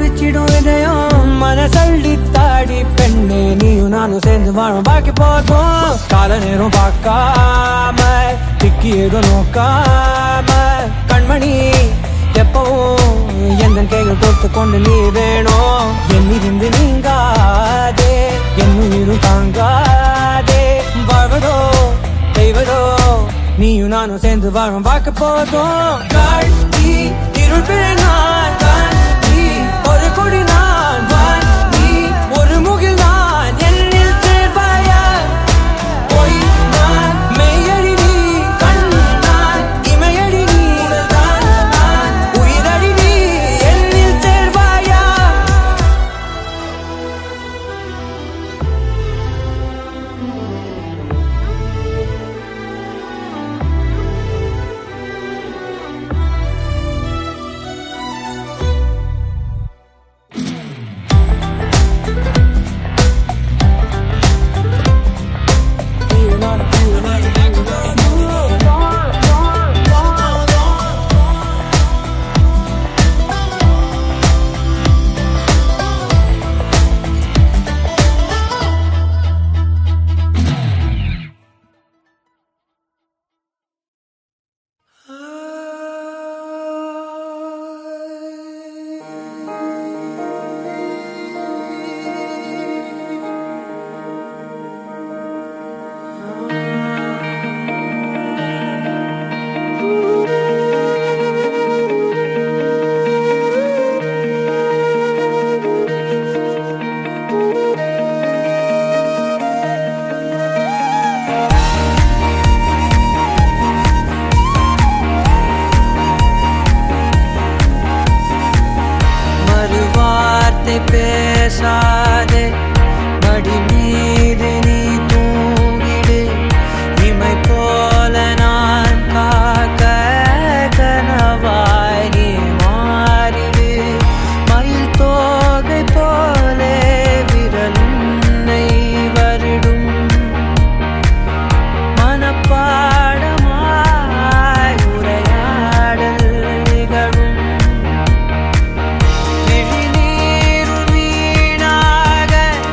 துடிச்சிடும் இதயம் மனசள்ளி தாடி பெண்ணே நீயும் நானும் சேர்ந்து வாழும் பாக்கி போதும் கால நேரம் பார்க்காம திக்கி ஏதோ நோக்காம கண்மணி எப்பவும் எந்த கைகள் கொடுத்து கொண்டு நீ வேணும் என்னிருந்து நீங்காதே என் உயிரும் தாங்காதே வாழ்வதோ செய்வதோ நீயும் நானும் சேர்ந்து வாழும் பார்க்க போதும் காட்டி இருள் பிழை நான் காட்டி ஒரு கொடி நான் வான் நீ ஒரு முகில் நான் என்னில் சேர்வாயா பொய் நான் மெய்யடி நீ கண் நான் இமையடி நீ உடல்தான் நான் உயிரடி நீ என்னில் சேர்வாயா மறுவார்த்தை பேசாதே மடி மீது நீ தூங்கிடு இமை போல நான் காக்க கனவாய் நீ மாறிடு மயில் தோகை போலே விரல் உன்னை வருடும் மனப்பாடமாய் உரையாடல் நிகழும் விழிநீர் வீணாக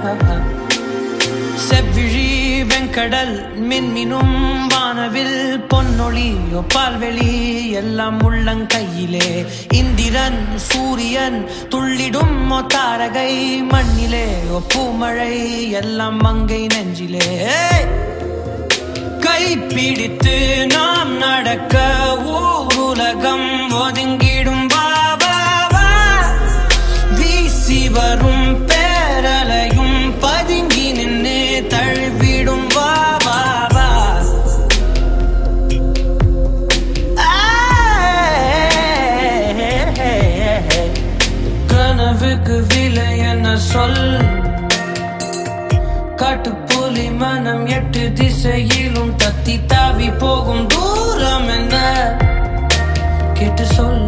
செவ்விழி வெங்கடல் மின்மினும் வானவில் பொன்னொழி பால்வெளி எல்லாம் உள்ளங்கையிலே இந்திரன் சூரியன் துள்ளிடும் தாரகை மண்ணிலே ஓ பூமழை எல்லாம் மங்கை நெஞ்சிலே கை பிடித்து நாம் நடக்க ஊருலகம் ஒதுங்கிடும் வா, வா, வா. வீசி வரும் பேரலையும் பதுங்கி நின்று தழுவிடும் வா வா வா கனவுக்கு விலை என்ன சொல் காட்டுப்புலி மனம் எட்டு திசையிலும் தத்தி தாவி போகும் தூரம் என்ன கேட்டு சொல்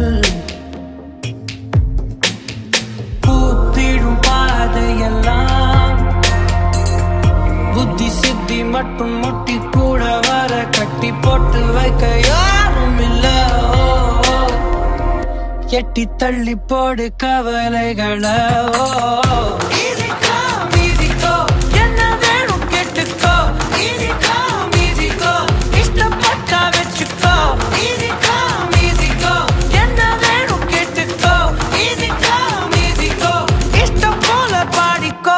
பூத்திடும் பாதையெல்லாம் புத்தி சித்தி மட்டும் முட்டி கூட வர கட்டி போட்டு வைக்க யாரும் இல்ல ஓ, ஓ. எட்டி தள்ளி போடு கவலைகளை ஓ, ஓ. Easy come, easy go. என்ன வேணும் கேட்டுக்கோ. Easy come, easy go. இஷ்டப்பட்டா வச்சுக்கோ. Easy come, easy go. என்ன வேணும் கேட்டுக்கோ. Easy come, easy go. இஷ்டம் போல பாடிக்கோ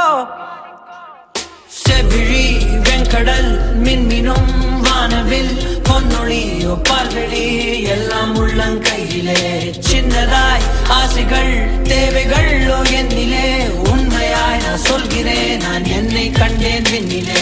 செவிழி வெங்கடல் மின்மினும் வானவில் பொன்னொழி பால்வெளி எல்லாம் உள்ளங்கையிலே சின்னதாய் ஆசைகள் தேவைகள் என்னிலே உண்மையாய் நான் சொல்கிறேன் நான் என்னை கண்டேன் விண்ணிலே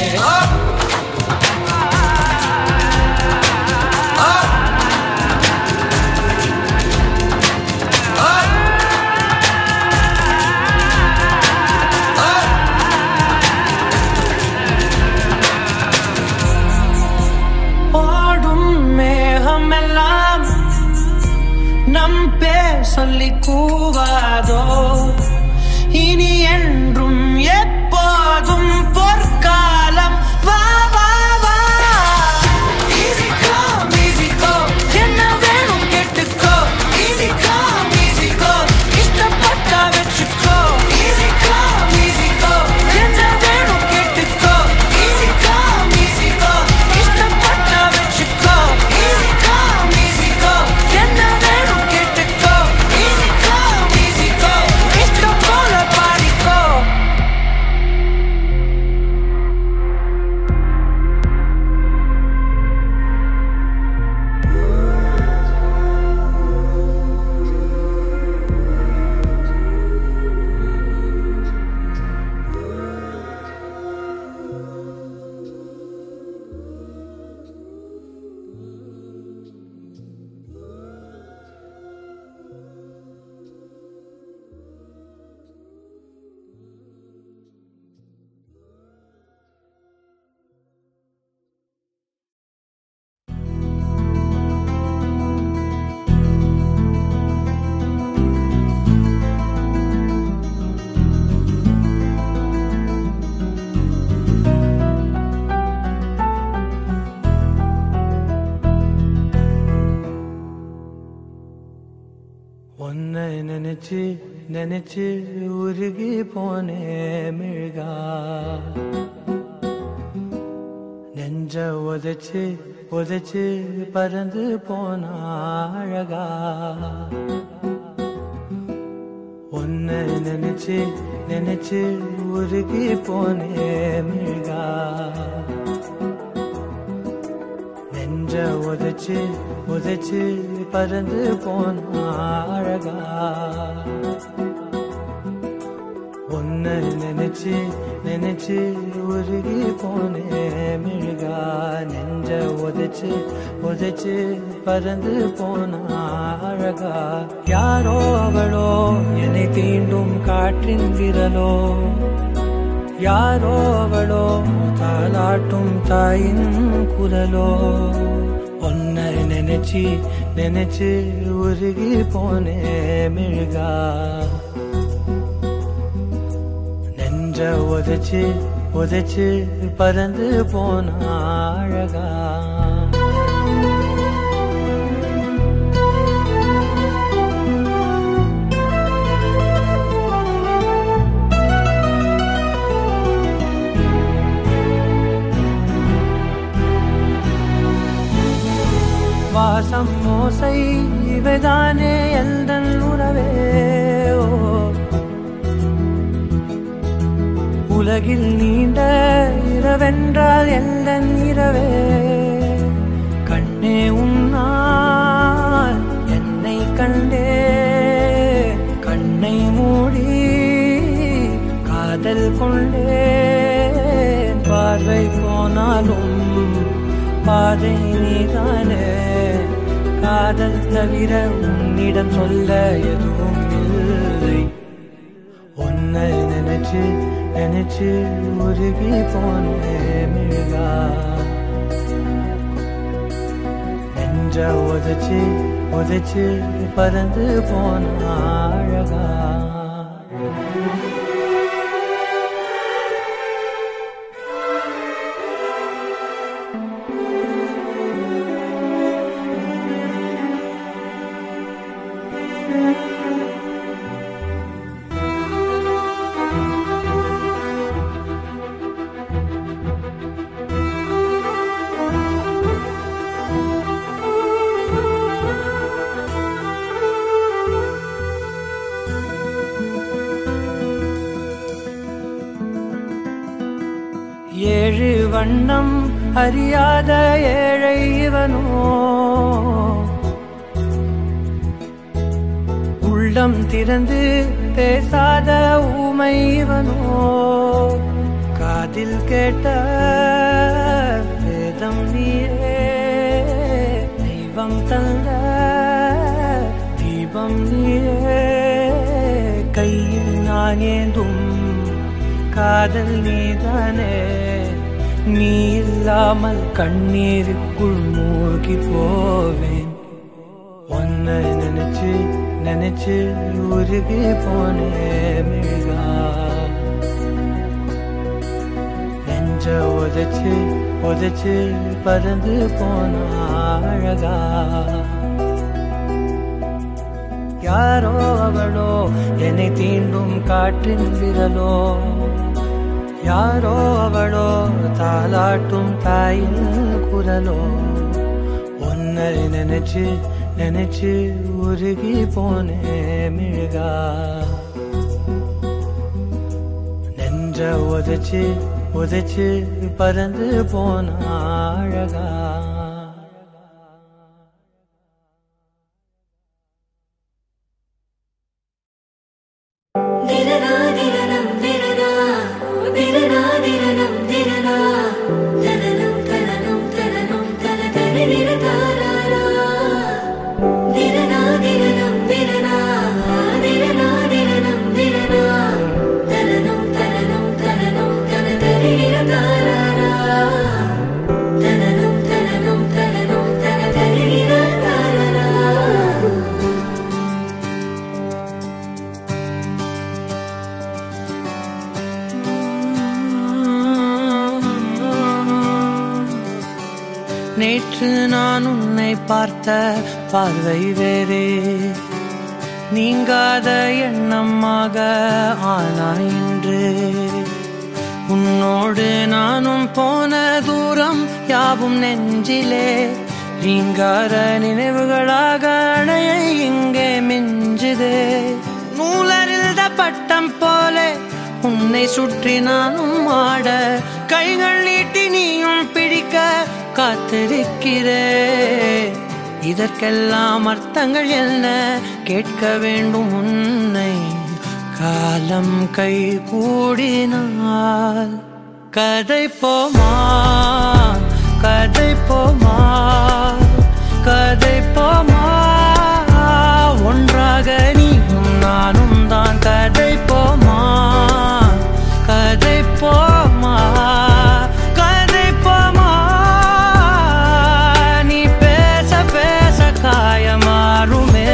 ஓடும் மேகம் எல்லாம் நம் பேர் சொல்லி கூவாதோ இனி என்றும் எப்போதும் பொற்காலம் வா வா வா Easy come, easy go. என்ன வேணும் கேட்டுக்கோ Easy come, easy go. இஷ்டப்பட்டா வச்சுக்கோ Easy come, easy go. என்ன வேணும் கேட்டுக்கோ Easy come, easy go. இஷ்டப்பட்டா வச்சுக்கோ Easy come, easy go. என்ன வேணும் கேட்டுக்கோ Easy come, easy go. இஷ்டம் போல பாடிக்கோ உன்னை நினைச்சு நினைச்சு உருகி போனே மிழ்கா நெஞ்ச உதைச்சு உதைச்சு பறந்து போன அழகா உன்னை நினைச்சு நினைச்சு உருகி போனே மிழ்கா நெஞ்ச உதைச்சு உதைச்சு பறந்து போன அழகா உன்னை நினைச்சு நினைச்சு உருகி போனே மிழ்கா நெஞ்ச உதைச்சு உதைச்சு பறந்து போன அழகா யாரோ அவளோ என்னை தீண்டும் காற்றின் விரலோ யாரோ அவளோ தாலாட்டும் தாயின் குரலோ உன்னை நினைச்சு நினைச்சு உருகி போனே மிழ்கா நெஞ்ச உதைச்சு உதைச்சு பறந்து போன அழகா நீதானே எந்த உறவே ஓ உலகில் நீண்ட இரவென்றால் எந்த இரவே கண்ணே உன்னால் என்னை கண்டே கண்ணை மூடி காதல் கொண்டே பார்வை போனாலும் பாதை நீதானே காதல் தவிர உன்னிடம் சொல்ல எதுவும் இல்லை உன்னை நினைச்சு நினைச்சு உருகி போனேன் மிழ்கா நெஞ்ச உதச்சு உதச்சு பறந்து போன அழகா ஏழு வண்ணம் அறியாத ஏழை இவனோ உள்ளம் திறந்து பேசாத ஊமை இவனோ காதில் கேட்ட வேதம் நீயே தெய்வம் தந்த தீபம் நீயே கையில் நான் ஏந்தும் காதல் நீதானே நீ இல்லாமல் கண்ணீருக்குள் மூழ்கி போவேன் உன்னை நினைச்சு நினைச்சு உருகி போனே மிழ்கா நெஞ்ச உதைச்சு உதைச்சு பறந்து போன அழகா யாரோ அவளோ என்னை தீண்டும் காற்றின் விரலோ யாரோ அவளோ தாலாட்டும் தாயின் குரலோ உன்னை நினைச்சு நினைச்சு உருகி போனே மிழ்கா நெஞ்ச உதைச்சு உதைச்சு பறந்து போன அழகா திரனா திரனம் திரனா திரனா திரனம் திரனா தனனம் தனனம் தனனம் தன தரிர தாராரா திரனா திரனம் திரனா திரனா திரனம் திரனா தனனம் தனனம் தனனம் தன தரிர தாராரா தனனம் தனனம் தனனம் தன தரிர தாராரா நேற்று நான் உன்னை பார்த்த பார்வை வேறே நீங்காத எண்ணமாக ஆனாய் இன்று உன்னோடு நானும் போன தூரம் யாவும் நெஞ்சிலே ரீங்கார நினைவுகளாக அணைய இங்கே மிஞ்சுதே நூலறிந்த பட்டம் போல உன்னை சுற்றி நானும் ஆட கைகள் நீட்டி நீயும் பிடிக்க காத்திருக்கிறே இதற்கெல்லாம் அர்த்தங்கள் என்ன கேட்க வேண்டும் உன்னை காலம் கை கூடினால் கதை போமா கதை போமா கதை போமா ஒன்றாக நீயும் நானும் தான் கதை போமா கதை போமா கதை போமா நீ பேச பேச காயமாறுமே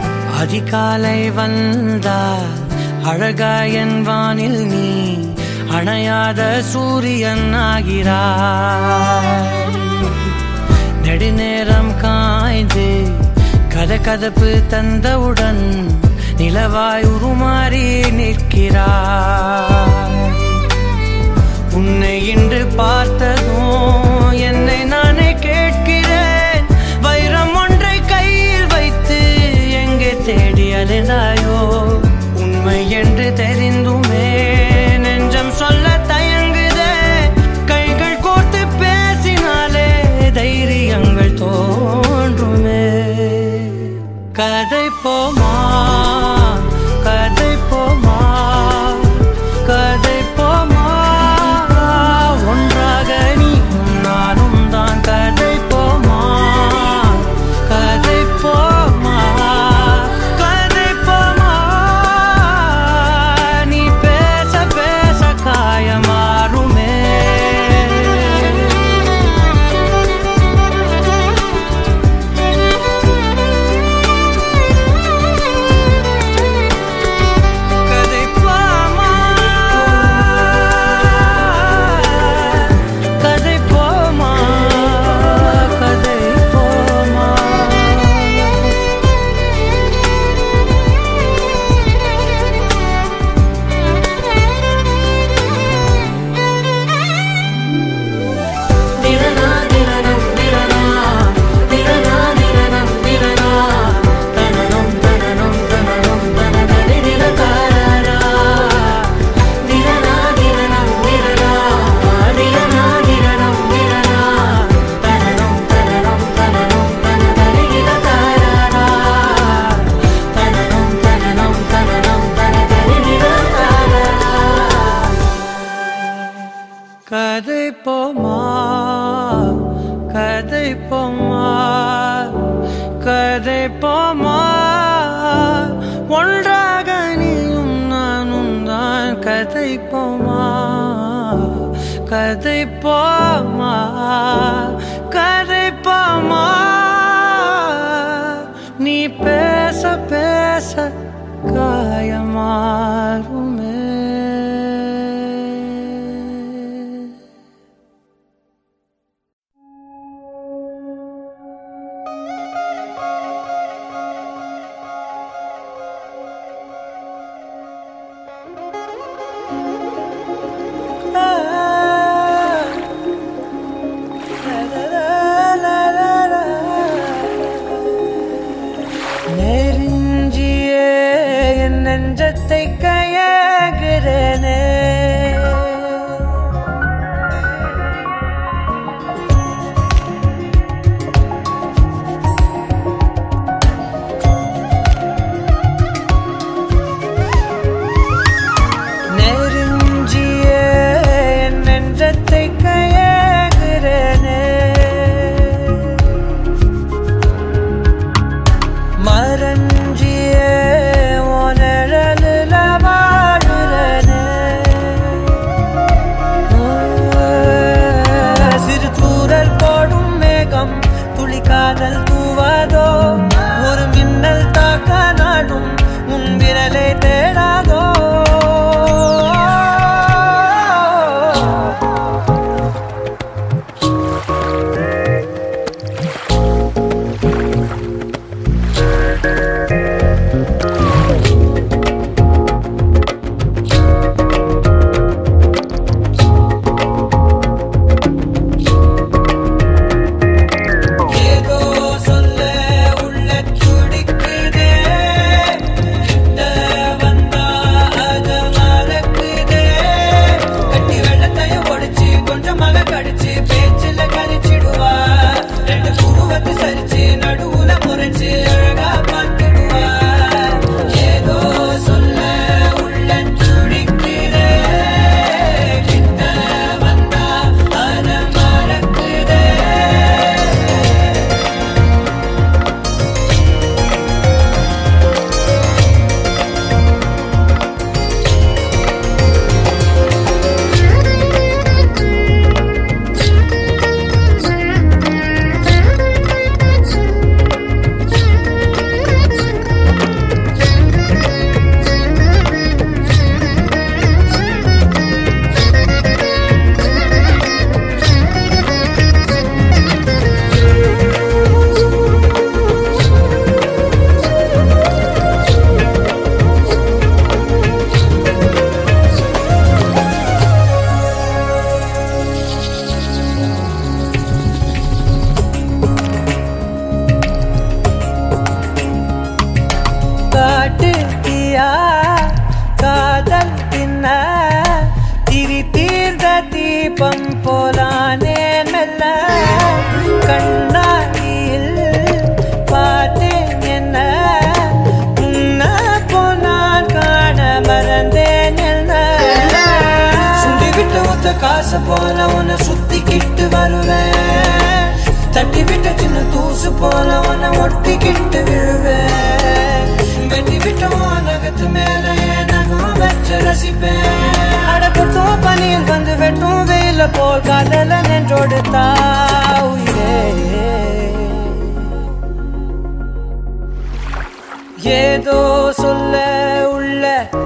அதிகாலை வந்தால் அழகாயன் வானில் நீ அணையாத சூரியன் ஆகிறாய் நெடுநேரம் காய்ந்து கதகதப்பு தந்தவுடன் நிலவாய் உருமாறி நிற்கிறாய் உன்னை இன்று பார்த்ததும் என்னை நானே கேட்கிறேன் வைரம் ஒன்றை கையில் வைத்து எங்கே தேடி அலைந்தாயோ உண்மை என்று தெரிந்துமே நெஞ்சம் சொல்ல தயங்குதே கைகள் கோர்த்து பேசினாலே தைரியங்கள் தோன்றுமே கதை போமா கதை போமா கதை போமா ஒன்றாக நீயும் நானும் தான் கதை போமா கதை போமா கதை போமா நீ பேச பேச காயமாறுமே கதை போமா கதை போமா கதை போமா திரனா திரனம் திரனா திரனா திரனம் திரனா தனனம் தனனம் தனனம் தனதரி திரகாரா திரனா திரனம் திரனா திரனா திரனம் திரனா தனனம் தனனம் தனனம் தனதரி திரகாரா தனனம் தனனம் தனனம் தனதரி திரகாரா கதை போமா கதை போமா கதை போமா ஒன்றாக நீயும் நானும் தான் கதை போமா கதை போமா கதை போமா நீ பேச பேச காயமாறுமே நெருஞ்சியே என் நெஞ்சத்தை கையாகிறனே நெருஞ்சியே என் நெஞ்சத்தை கையாகிறனே மரஞ்சியே உனழலுல தெப்பம் போலானே மெல்ல கண்ணாடியில் பார்த்தேன் என்ன உன்ன போனால் காண மறந்தேன் என்ன சுண்டி விட்டு ஒத்த காசு போல உன்னை சுத்திக்கிட்டு வருவேன் தட்டி விட்ட சின்ன தூசு போல உன்னை ஒட்டிக்கிட்டு விழுவேன் வெட்டி விட்ட நகத்து மேல என் நகம் வச்சு ரசிப்பேன் அடக்கட்டும் பனியில் வந்து வெட்டும் வெயில போல் காதல நின்றோடு தாவுயிரே ஏதோ சொல்ல உள்ள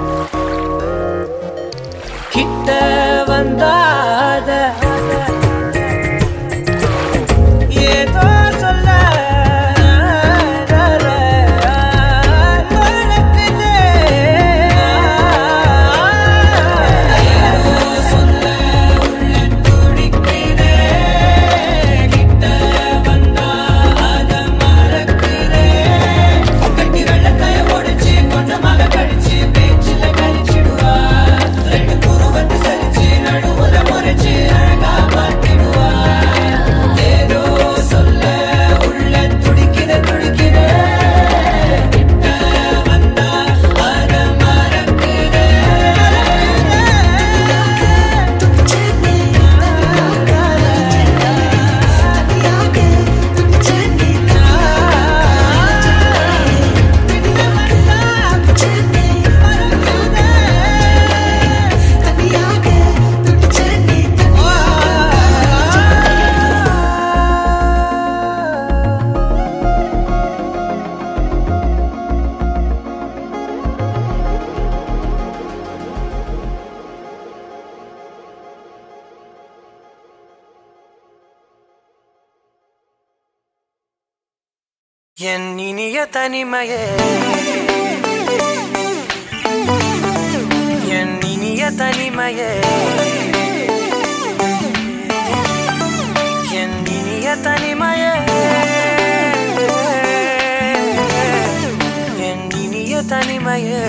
கிட்ட வந்தாத ஏதோ சொல்ல மறக்குதே. ஏதோ சொல்ல உள்ள துடிக்குதே. கிட்ட வந்தா அத மறக்குதே. கட்டி வெள்ளக்காய உடைச்சு கொஞ்சமாக கடிச்சு பேச்சுல கழிச்சிடுவா ரெண்டு குருவத்து சரிச்சு நடுவுல முறைச்சு அழகா பார்த்திடுவா ஏதோ சொல்ல உள்ள துடிக்கிற துடிக்கிற கிட்ட வந்தா அத மறக்குதே என் இனிய தனிமையே என் இனிய தனிமையே என் இனிய தனிமையே என் இனிய தனிமையே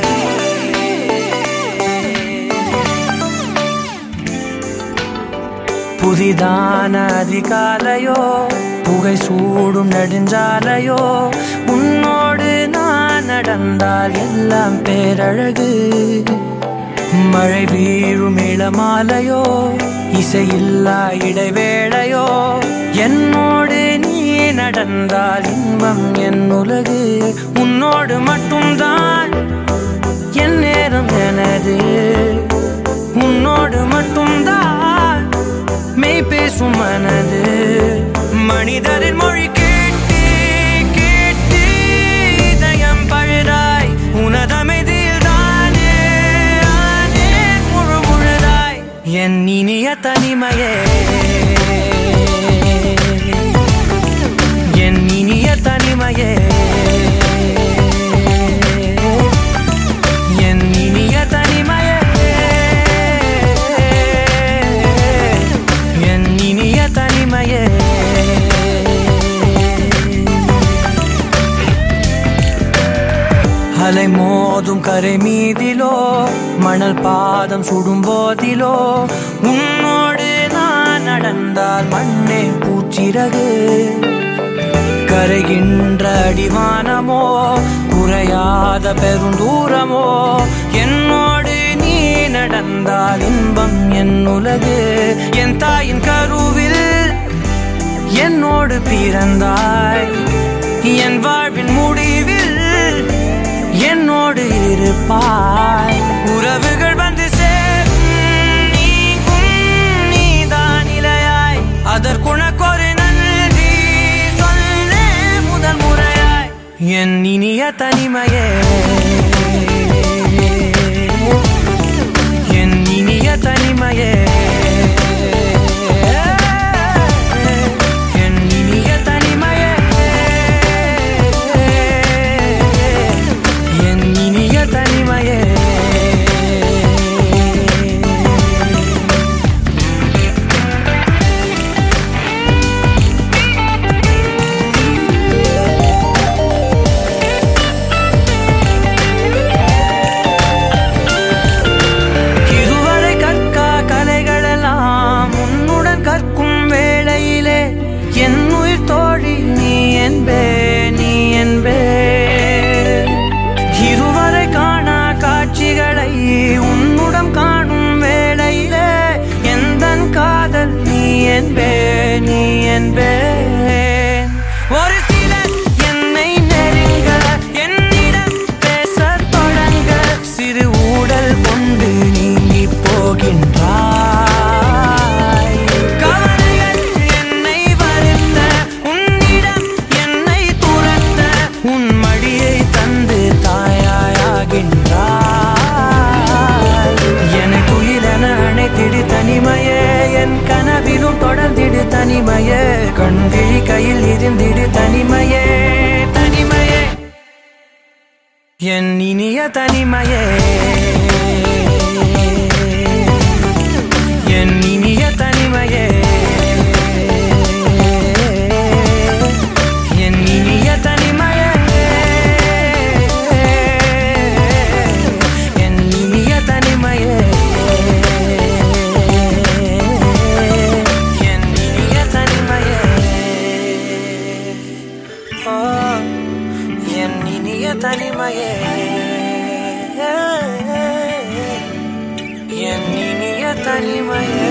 புதிதான அதிகாலையோ புகை சூடும் நெடுஞ்சாலையோ உன்னோடு நான் நடந்தால் எல்லாம் பேரழகு மழை வீழும் இளமாலையோ இசையில்லா இடைவேளையோ என்னோடு நீ நடந்தால் இன்பம் என் உலகு உன்னோடு மட்டும்தான் என் நேரம் எனது உன்னோடு மட்டும்தான் மெய் பேசும் மனது மனிதரின் மொழி கேட்டு கேட்டு இதயம் பழுதாய் உனதமைதியில் தானே ஆனே முழு முழுதாய் என் இனிய தனிமையே என் இனிய தனிமையே என் இனிய தனிமையே என் இனிய தனிமையே அலை மோதும் கரை மீதிலோ மணல் பாதம் சுடும் போதிலோ உன்னோடு நான் நடந்தால் மண்ணே பூச்சிறகு கரைகின்ற அடிவானமோ குறையாத பெருந்தூரமோ என்னோடு நீ நடந்தால் இன்பம் என் உலகு என் தாயின் கருவில் என்னோடு பிறந்தாய் என் வாழ்வின் முடிவில் என்னோடு இருப்பாய் உறவுகள் வந்து சேரும் நீங்கும் நீதான் இலையாய் அதற்குணக்கொரு நன்றி சொல்ல முதல் முறையாய் என் இனிய தனிமையே என் இனிய தனிமையே என் இனிய தனிமையே என் இனிய தனிமையே என்பேன் ஒரு சிலர் என்னை நெருங்க என்னிடம் பேசத் தொடங்க சிறு ஊடல் கொண்டு நீங்கி போகின்றாய் கவலைகள் என்னை வருத்த உன்னிடம் என்னை துரத்த உன் மடியை தந்து தாயாயாகின்றாய் என குயிலென அணைத்திடு தனிமையே என் கனவிலும் தொடர்ந்திடு தனிமையே கண்கிழி கையில் இருந்திடு தனிமையே தனிமையே என் இனிய தனிமையே என் இனிய தனிமையே என் இனிய தனிமையே என் இனிய தனிமையே என் இனிய தனிமையே ஆ, என் இனிய தனிமையே என் இனிய தனிமையே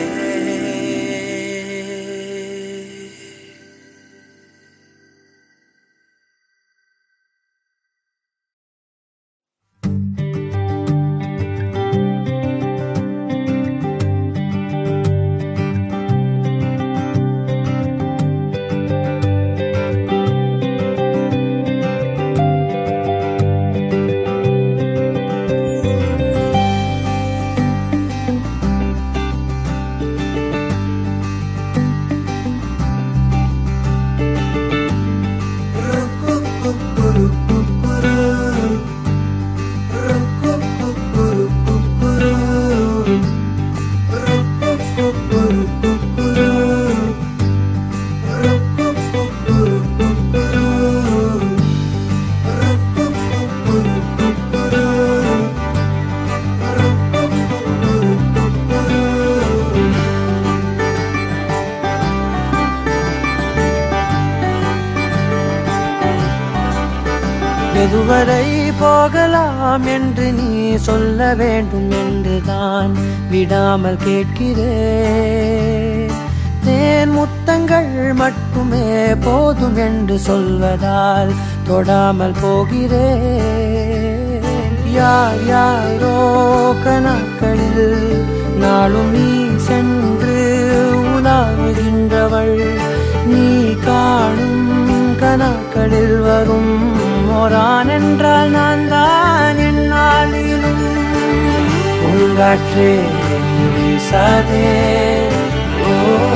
எதுவரை போகலாம் என்று நீ சொல்ல வேண்டும் என்றுதான் விடாமல் கேட்கிறேன் தேன் முத்தங்கள் மட்டுமே போதும் என்று சொல்வதால் தொடாமல் போகிறேன் யார் யாரோ கணக்களில் நாளும் நீ சென்று உலாவுகின்றவள் நீ காணும் கணக்களில் வரும் ஓரான் என்றால் நான் தான் என்னாலிலும் உள்காற்றே நீ வீசாதே ஓ,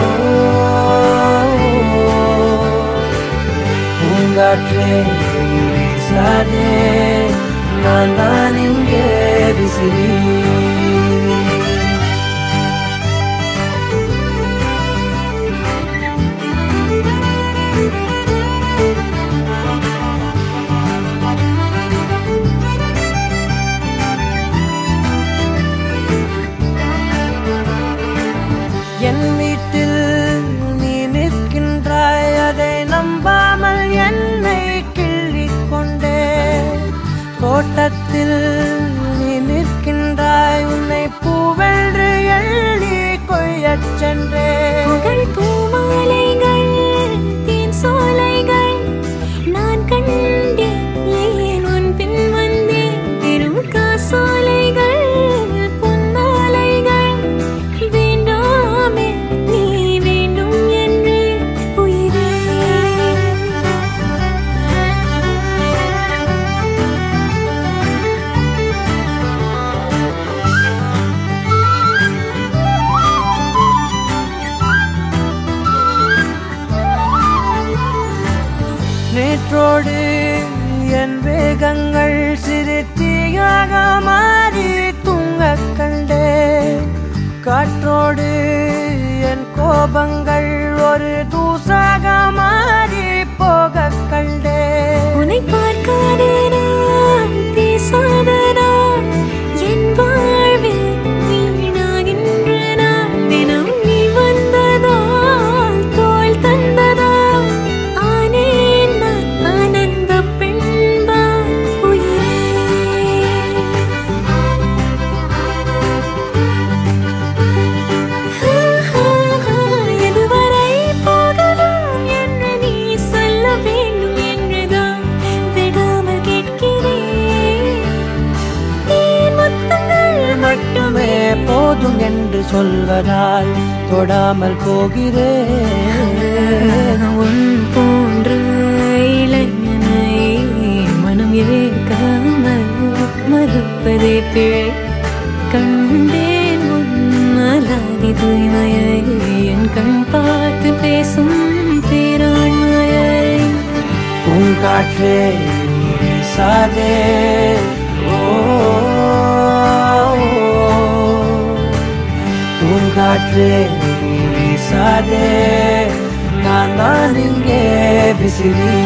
பூங்காற்றே நீ வீசாதே நான் தான் இங்கே விசிறி என் வீட்டில் நீ நிற்கின்றாய் அதை நம்பாமல் என்னை கிள்ளிக் கொண்டே தோட்டத்தில் நீ நிற்கின்றாய் உன்னை பூவென்று எள்ளி கொய்யச் சென்றே புகழ் பூமாலைகள் தேன் சோலைகள் நான் கண்டேன் ஏன் உன் பின் வந்தேன் பெரும் காசோலைகள் பொன்னாலைகள் வேண்டாமே நீ வேண்டும் என்று உயிரே நேற்றோடு என் வேகங்கள் சிறு தீயாக மாறி தூங்கக் கண்டே காற்றோடு என் கோபங்கள் ஒரு தூசாக மாறி போகக் கண்டே உன்னை பார்க்காத நான் பேசாத நான் என் வாழ்வில் வீணாகின்ற நான் தினம் நீ வந்ததால் தோள் தந்ததால் ஆனேன் நான் ஆனந்த பெண்பால் உயிரே எதுவரை போகலாம் சொல்வதால் தொடாமல் போகிறேன் உன் போன்ற இளைஞனை மனம் ஏற்காமல் மறுப்பதே பிழை கண்டேன் உன் அலாதி தூய்மையை என் கண் பார்த்து பேசும் பேராண்மையை பூங்காற்றே நீ வீசாதே ஓ பூங்காற்றே நீ வீசாதே நான் தான் இங்கே விசிறி